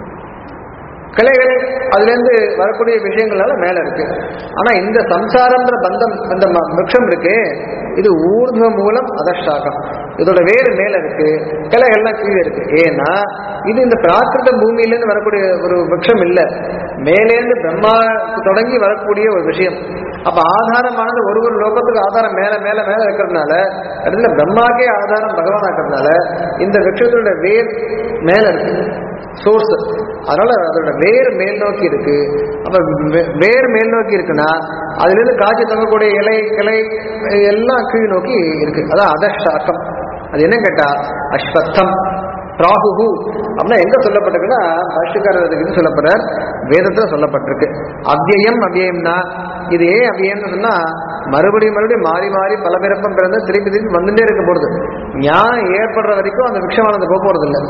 கிளைகள் அதுல இருந்து வரக்கூடிய விஷயங்களால மேல இருக்கு ஆனா இந்த சம்சாரம்ன்ற பந்தம் அந்த ம- விருட்சம் இருக்கு இது ஊர்துவ மூலம் அதர்ஷாகம் இதோட வேறு மேல இருக்கு கிளைகள்லாம் கீழே இருக்கு ஏன்னா இது இந்த பிராகிருத பூமியிலேருந்து வரக்கூடிய ஒரு விருட்சம் இல்ல மேலேருந்து பிரம்மா தொடங்கி வரக்கூடிய ஒரு விஷயம் அப்ப ஆதாரமானது ஒரு ஒரு லோகத்துக்கு ஆதாரம் மேல மேல மேல இருக்கிறதுனால அதுல பிரம்மாக்கே ஆதாரம் பகவான் இருக்கிறதுனால இந்த விருட்சத்தோட வேர் மேல இருக்கு சோர்ஸ் அதனால அதோட வேர் மேல் நோக்கி இருக்கு அப்ப வே- வேர் மேல் நோக்கி இருக்குன்னா அதுல இருந்து காய்ச்சி தங்கக்கூடிய இலை கிளை எல்லாம் கீழ் நோக்கி இருக்கு அதான் அதஷாக்கம் அது என்ன கேட்டா அஸ்வத்தம் பிராகுகு அப்படின்னா எங்க சொல்லப்பட்டிருக்குன்னா பாஷ்யக்காரர் அதுக்கு இது சொல்லப்படுறார் வேதத்துல சொல்லப்பட்டிருக்கு அவ்யயம் அவ்யயம்னா இது ஏன் அவ்யயம்னு சொன்னா மறுபடியும் மறுபடியும் மாறி மாறி பல பிறப்பம் பிறந்து திருப்பி திருப்பி வந்துட்டே இருக்க போறது ஞானம் ஏற்படுற வரைக்கும் அந்த விக்ஷமானது போக போறது இல்லை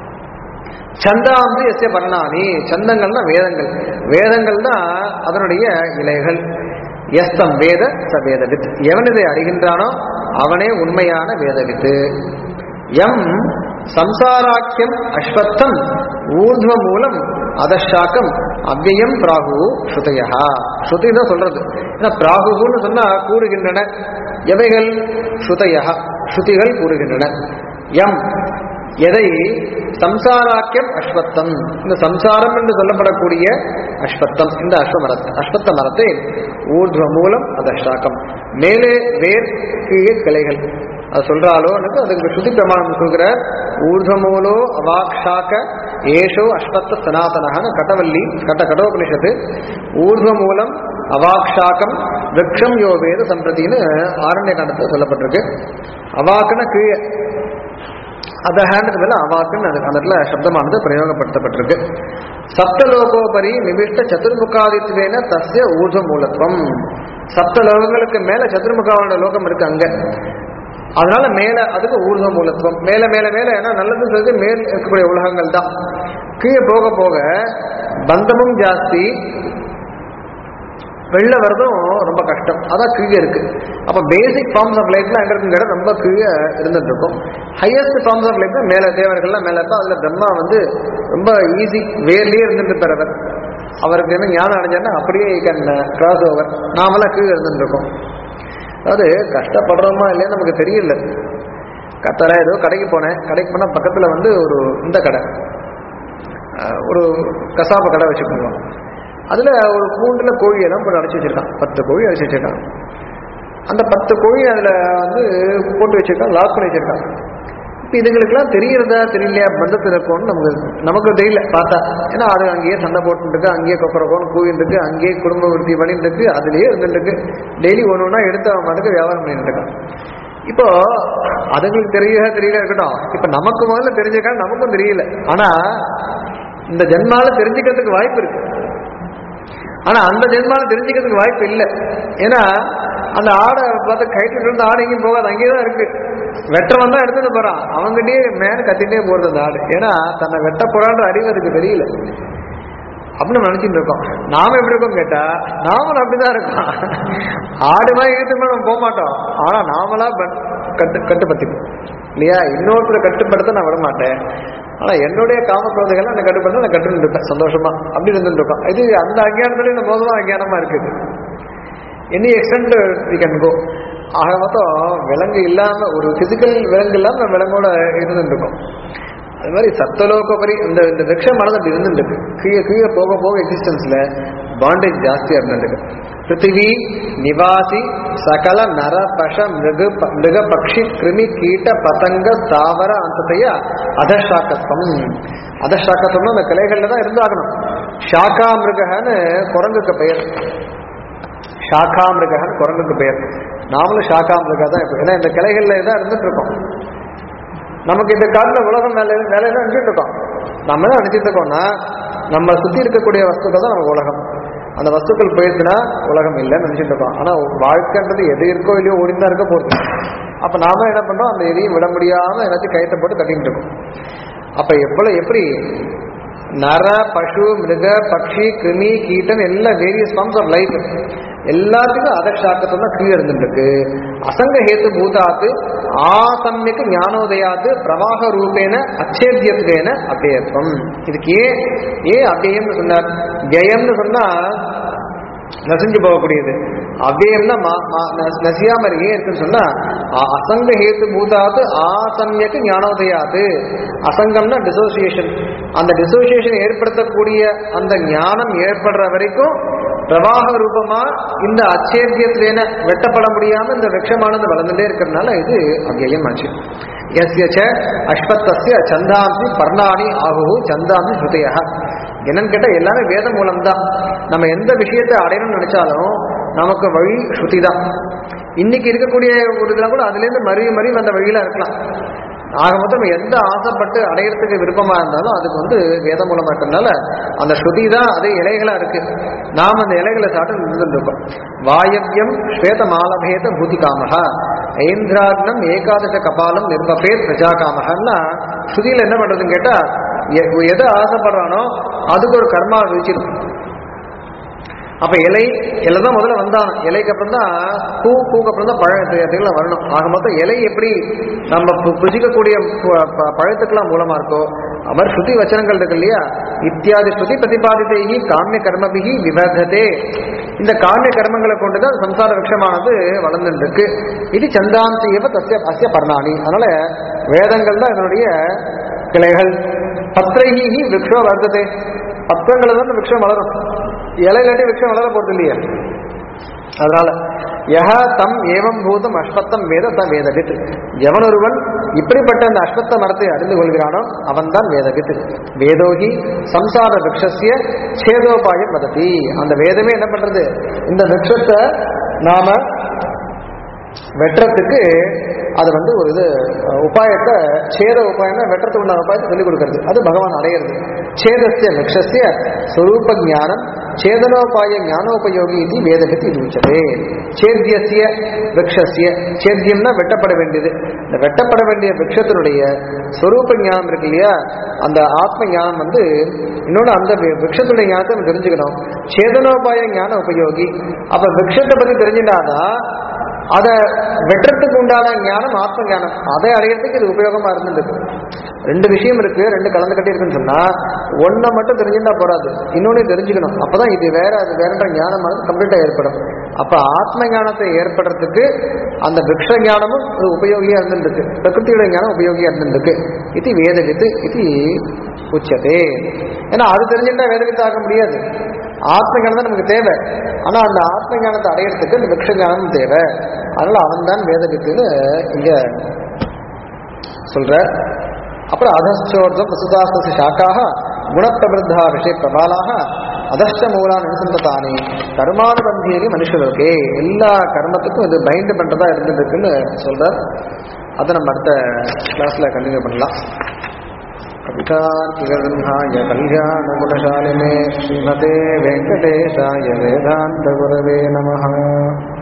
சந்தாந்து எஸ்ய பர்ணானி சந்தங்கள்னா வேதங்கள் வேதங்கள் தான் அதனுடைய இலைகள் எஸ்தம் வேத ச வேதவித் எவன் இதை அறிகின்றானோ அவனே உண்மையான வேதவித்து எம் சம்சாராக்கியம் அஸ்வத்தம் ஊர்துவ மூலம் அதஷாக்கம் அவ்யயம் பிராகு ஸ்ருதையா ஸ்ருதி தான் சொல்றது ஏன்னா பிராகுன்னு சொன்னா கூறுகின்றன எவைகள் ஸ்ருதையா ஸ்ருதிகள் கூறுகின்றன எம் எதை சம்சாராக்கியம் அஸ்வத்தம் இந்த சம்சாரம் என்று சொல்லப்படக்கூடிய அஸ்வத்தம் இந்த அஸ்வ மரத்தை அஸ்வத்த மரத்தை ஊர்துவ மூலம் அது அஷ்டாக்கம் மேலே வேர் கீழே கிளைகள் அது சொல்றாலோ எனக்கு அதுக்கு ஸ்ருதி பிரமாணம் சொல்கிற ஊர்துவமூலோ அவாக்ஷாக்க ஏஷோ அஸ்வத்த சனாதனஹன கட்டவல்லி கட்ட கடோபனிஷத்து ஊர்துவ மூலம் அவாக்ஷாக்கம் விரக்ஷம் யோ வேத சம்பிரதின்னு ஆரண்ய காண்டத்தில் சொல்லப்பட்டிருக்கு அவாக்குன கீழே அதஹான்றதுக்கு பதிலா அவாக்குன்னு அது அந்த இடத்துல சப்தமானது பிரயோகப்படுத்தப்பட்டிருக்கு சப்தலோகோபரி நிவிஷ்ட சதுர்முகாதித்வேன தஸ்ய ஊர்ஜ மூலத்துவம் சப்த லோகங்களுக்கு மேல சதுர்முகாவோட லோகம் இருக்கு அங்க அதனால மேல அதுக்கு ஊர்ஜ மூலத்துவம் மேல மேல மேல ஏன்னா நல்லதுன்னு சொல்லிட்டு மேல் இருக்கக்கூடிய உலகங்கள் தான் கீழே போக போக பந்தமும் ஜாஸ்தி வெளில வரதும் ரொம்ப கஷ்டம் அதான் கீழே இருக்கு அப்ப பேசிக் ஃபார்ம்ஸ் ஆஃப் லைஃப்ல அங்க இருக்குங்கிற ரொம்ப கீழே இருந்துட்டு இருக்கும் ஹையஸ்ட் ஃபார்ம்ஸ் ஆஃப் லைஃப்ல மேல தேவர்கள்லாம் மேல இருப்பா அதுல பிரம்மா வந்து ரொம்ப ஈஸி வேர்லயே இருந்துட்டு இருப்பார் அவருக்கு என்ன ஞானம் அடைஞ்சாருன்னா அப்படியே கேன் கிராஸ் ஓவர் நாமெல்லாம் கீழே இருந்துட்டு இருக்கோம் அதாவது கஷ்டப்படுறோமா இல்லையா நமக்கு தெரியல கத்தரா ஏதோ கடைக்கு போனேன் கடைக்கு போனா பக்கத்துல வந்து ஒரு இந்த கடை அஹ், ஒரு கசாப்பு கடை வச்சுக்கோங்க அதுல ஒரு கூண்டுல கோழி எல்லாம் போட்டு அடைச்சி வச்சிருக்கான் பத்து கோழி அடைச்சி வச்சிருக்கான் அந்த பத்து கோழி அதுல வந்து போட்டு வச்சிருக்கான் லாக் பண்ணி வச்சிருக்கான் இப்ப இதுங்களுக்கெல்லாம் தெரியறதா தெரியலையா பந்தத்தில் இருக்கும்னு நமக்கு நமக்கு தெரியல பார்த்தா ஏன்னா அது அங்கேயே சண்டை போட்டு இருக்கு அங்கேயே கொக்கரக்கோன்னு கூவிட்டு இருக்கு அங்கேயே குடும்ப விருத்தி பண்ணிட்டு இருக்கு அதுலயே இருந்துட்டு இருக்கு டெய்லி ஒன்று ஒன்றா எடுத்து அவன் மட்டுக்கு வியாபாரம் பண்ணிட்டு இருக்கான் இப்போ அதுங்களுக்கு தெரியல தெரியல இருக்கட்டும் இப்ப நமக்கு முதல்ல தெரிஞ்சுக்கா நமக்கும் தெரியல ஆனா இந்த ஜென்மால தெரிஞ்சுக்கிறதுக்கு வாய்ப்பு இருக்கு ஆனா அந்த ஜென்மால தெரிஞ்சுக்கிறதுக்கு வாய்ப்பு இல்லை ஏன்னா அந்த ஆடை பார்த்து கைட்டு இருந்த ஆடு எங்கேயும் போகாது அங்கேயே தான் இருக்கு வெட்டவன் தான் எடுத்துட்டு போறான் அவங்ககிட்டயே மேல கத்திட்டே போறது அந்த ஆடு ஏன்னா தன்னை வெட்ட போறான்ற அறிவு அதுக்கு தெரியல அப்படின்னு நினைச்சிட்டு இருக்கோம் நாம எப்படி இருக்கோம் கேட்டா நாமளும் அப்படிதான் இருக்கோம் ஆடு மாதிரி இழுத்து நம்ம போக மாட்டோம் ஆனா நாமளா பட்- கட்டு கட்டுப்படுத்திப்போம் இல்லையா இன்னொருத்தரை கட்டுப்படுத்த நான் விட மாட்டேன் ஆனா என்னுடைய காமக்ரோதைகள் நான் கட்டுப்படுத்த நான் கட்டு இருப்பேன் சந்தோஷமா அப்படி இருந்துட்டு இருக்கோம் இது அந்த அஞ்ஞானத்துல இந்த மோதமா அஞ்ஞானமா இருக்குது any extent we can go ஆக மொத்தம் விலங்கு இல்லாம ஒரு பிசிக்கல் விலங்கு இல்லாம நம்ம விலங்கோட இருந்துட்டு இருக்கோம் அது மாதிரி சப்தலோகபரி இந்த இந்த விரக்ஷம் மனது அப்படி இருந்துட்டு இருக்கு கீழே கீழே போக போக எக்ஸிஸ்டன்ஸ்ல பாண்டேஜ் ஜாஸ்தியா இருந்துட்டு இருக்கு பிருத்திவி நிவாசி சகல நர பஷ மிருக ப- மிருக பக்ஷி கிருமி கீட்ட பதங்க தாவர அந்தத்தைய அதஷாக்கத்துவம் அதஷாக்கத்துவம்னா அந்த கிளைகள்ல தான் இருந்தாகணும் ஷாக்கா மிருகன்னு குரங்குக்கு பெயர் ஷாக்காமிருகன் குரங்குக்கு பெயர் நாமளும் ஷாக்காமிருகா தான் இப்போ ஏன்னா இந்த கிளைகள்ல தான் இருந்துட்டு இருக்கோம் நமக்கு இந்த காலத்துல உலகம் மேல மேலே தான் நினைச்சிட்டு இருக்கோம் நம்ம என்ன நினைச்சிட்டு இருக்கோம்னா நம்ம சுத்தி இருக்கக்கூடிய வஸ்துக்கள் தான் நமக்கு உலகம் அந்த வஸ்துக்கள் போயிடுச்சுன்னா உலகம் இல்லைன்னு நினைச்சிட்டு இருக்கோம் ஆனா வாழ்க்கைன்றது எது இருக்கோ இல்லையோ ஓடிட்டு தான் இருக்க போகுது அப்ப நாம என்ன பண்றோம் அந்த எதையும் விட முடியாம எல்லாத்தையும் கயத்தை போட்டு கட்டிட்டு இருக்கோம் அப்ப எப்போ எப்படி நர பசு மிருக பக்ஷி கிருமி கீட்டன் எல்லா வேரியஸ் ஃபார்ம்ஸ் ஆஃப் லைஃப் எல்லாத்துக்கும் அதக்ஷாக்கத்தை தான் கீழே இருந்துருக்கு அசங்க ஹேத்து பூதாத்து ஆசம்யக்கு ஞானோதயாத்து பிரவாக ரூபேன அச்சேத்தியத்வேன அவ்யயத்துவம் இதுக்கு ஏன் ஏன் அவ்யயம்னு சொன்னார் ஜெயம்னு சொன்னா நசிஞ்சு போகக்கூடியது அவ்வியம்னா மா- மா- ந- நசியாம இருக்கு. ஏன் இருக்குன்னு சொன்னா அ- அசங்க ஹேத்து பூதாத்து ஆசம்யக்கு ஞானோதயாது அசங்கம்னா டிசோசியேஷன் அந்த டிசோசியேஷன் ஏற்படுத்தக்கூடிய அந்த ஞானம் ஏற்படுற வரைக்கும் பிரவாக ரூபமா இந்த அச்சேத்தியத்திலேன வெட்டப்பட முடியாம இந்த விரக்ஷமானது வளர்ந்துட்டே இருக்கிறதுனால இது அவ்வியம் ஆச்சு எஸ்ய ச அஸ்வத்தஸ்ய சந்தாம்சி பர்ணாணி ஆகு சந்தாம்சி ஸ்ருதய என்னன்னு கேட்டா எல்லாமே வேத மூலம் தான் நம்ம எந்த விஷயத்தை அடையணும்னு நினைச்சாலும் நமக்கு வழி ஸ்ருதி தான் இன்னைக்கு இருக்கக்கூடிய ஒரு இதெல்லாம் கூட அதுலேருந்து மறி மறி வந்த வழியில இருக்கலாம் ஆக மொத்தம் நம்ம எந்த ஆசைப்பட்டு அடையறதுக்கு விருப்பமா இருந்தாலும் அதுக்கு வந்து வேத மூலமா இருக்கிறதுனால அந்த ஸ்ருதி தான் அது இலைகளா இருக்கு நாம் அந்த இலைகளை சாப்பிட்டு நின்றுட்டு இருக்கோம் வாயவ்யம் ஸ்வேத மாலபேத பூதி காமகா ஐந்திராக்னம் ஏகாதச கபாலம் நிர்பபேத் பிரஜா காமகன்னா ஸ்ருதியில என்ன பண்றதுன்னு கேட்டா எ- எதை ஆசைப்படுறானோ அதுக்கு ஒரு கர்மா விதிச்சிருக்கும் அப்ப இலை இலை தான் முதல்ல வந்தான் இலைக்கு அப்புறம் தான் பூ பூக்கு அப்புறம் தான் பழம் இதுக்கெல்லாம் வரணும் ஆக மொத்தம் இலை எப்படி நம்ம பு- புசிக்கக்கூடிய பு- ப- பழத்துக்கெல்லாம் மூலமா இருக்கோ அது மாதிரி ஸ்ருதி வச்சனங்கள் இருக்கு இல்லையா இத்தியாதி ஸ்ருதி பிரதிபாதித்தைகி காமிய கர்மபிகி விவர்ததே இந்த காமிய கர்மங்களை கொண்டு தான் சம்சார விரக்ஷமானது வளர்ந்துட்டு இருக்கு இது சந்தாந்தி ஏவ தஸ்ய அஸ்ய பர்ணாணி அதனால வேதங்கள் தான் இதனுடைய கிளைகள் பத்திரைகி விரக்ஷோ வர்த்ததே பத்திரங்களை தான் இந்த விரக்ஷம் வளரும் இலை இல்லாட்டி விரக்ஷம் வளர போறது இல்லையா அதனால யஹ தம் ஏவம் பூதம் அஸ்வத்தம் வேத த வேதவித் எவனொருவன் இப்படிப்பட்ட அந்த அஸ்வத்த மரத்தை அறிந்து கொள்கிறானோ அவன்தான் வேதவித் வேதோகி சம்சார விரக்ஷஸ்ய சேதோபாயம் வததி அந்த வேதமே என்ன பண்றது இந்த விரக்ஷத்தை நாம வெட்டுறதுக்கு அது வந்து ஒரு இது அஹ், உபாயத்தை சேத உபாயம்னா வெட்டுறதுக்கு உண்டான உபாயத்தை சொல்லிக் கொடுக்கறது அது பகவான் அடையிறது சேதஸ்ய விரக்ஷஸ்ய ஸ்வரூப ஞானம் சேதனோபாய ஞானோபயோகி இது வேதகத்தி இது உச்சதே சேத்தியசிய விரக்ஷஸ்ய சேத்தியம்னா வெட்டப்பட வேண்டியது இந்த வெட்டப்பட வேண்டிய விரக்ஷத்தினுடைய ஸ்வரூப ஞானம் இருக்கு இல்லையா அந்த ஆத்ம ஞானம் வந்து இன்னொன்று அந்த வி- விரக்ஷத்துடைய ஞானத்தை நம்ம தெரிஞ்சுக்கணும் சேதனோபாய ஞான உபயோகி அப்ப விரக்ஷத்தை பத்தி தெரிஞ்சிட்டாதான் அதை வெட்டுறதுக்கு உண்டான ஞானம் ஆத்ம ஞானம் அதை அடையிறதுக்கு இது உபயோகமா இருந்துருக்கு ரெண்டு விஷயம் இருக்கு ரெண்டு கலந்து கட்டி இருக்குன்னு சொன்னா ஒன்றை மட்டும் தெரிஞ்சுட்டா போறாது இன்னொன்னு தெரிஞ்சுக்கணும் அப்பதான் இது வேற அது வேறன்ற ஞானமானது கம்ப்ளீட்டா ஏற்படும் அப்ப ஆத்ம ஞானத்தை ஏற்படுறதுக்கு அந்த விக்ஷ ஞானமும் அது உபயோகியா இருந்துருக்கு பிரகிருதியோட ஞானம் உபயோகியா இருந்துருக்கு இது வேதவித்து இது உச்சதே ஏன்னா அது தெரிஞ்சுட்டா வேதவித்து ஆக முடியாது ஆத்ம ஞானம் தான் நமக்கு தேவை ஆனா அந்த ஆத்ம ஞானத்தை அடையிறதுக்கு இந்த விக்ஷ ஞானம் தேவை அதனால அவன் தான் வேதவித்துன்னு இங்க சொல்ற அப்புறம் அதச்சோர்தம் வசுதாஸ்து சாக்காக குணப்பிரவருத்தா விஷய பிரபாலாக அதஷ்ட மூலான் அனுசந்ததானே கர்மானுபந்தியனி மனுஷர்களுக்கே எல்லா கர்மத்துக்கும் இது பைண்ட் பண்றதா இருந்துருக்குன்னு சொல்றார் அதை நம்ம அடுத்த கிளாஸ்ல கண்டினியூ பண்ணலாம் कवितार्किगन्धाय कल्याणगुणशालिने श्रीमते वेङ्कटेशाय वेदान्तगुरवे नमः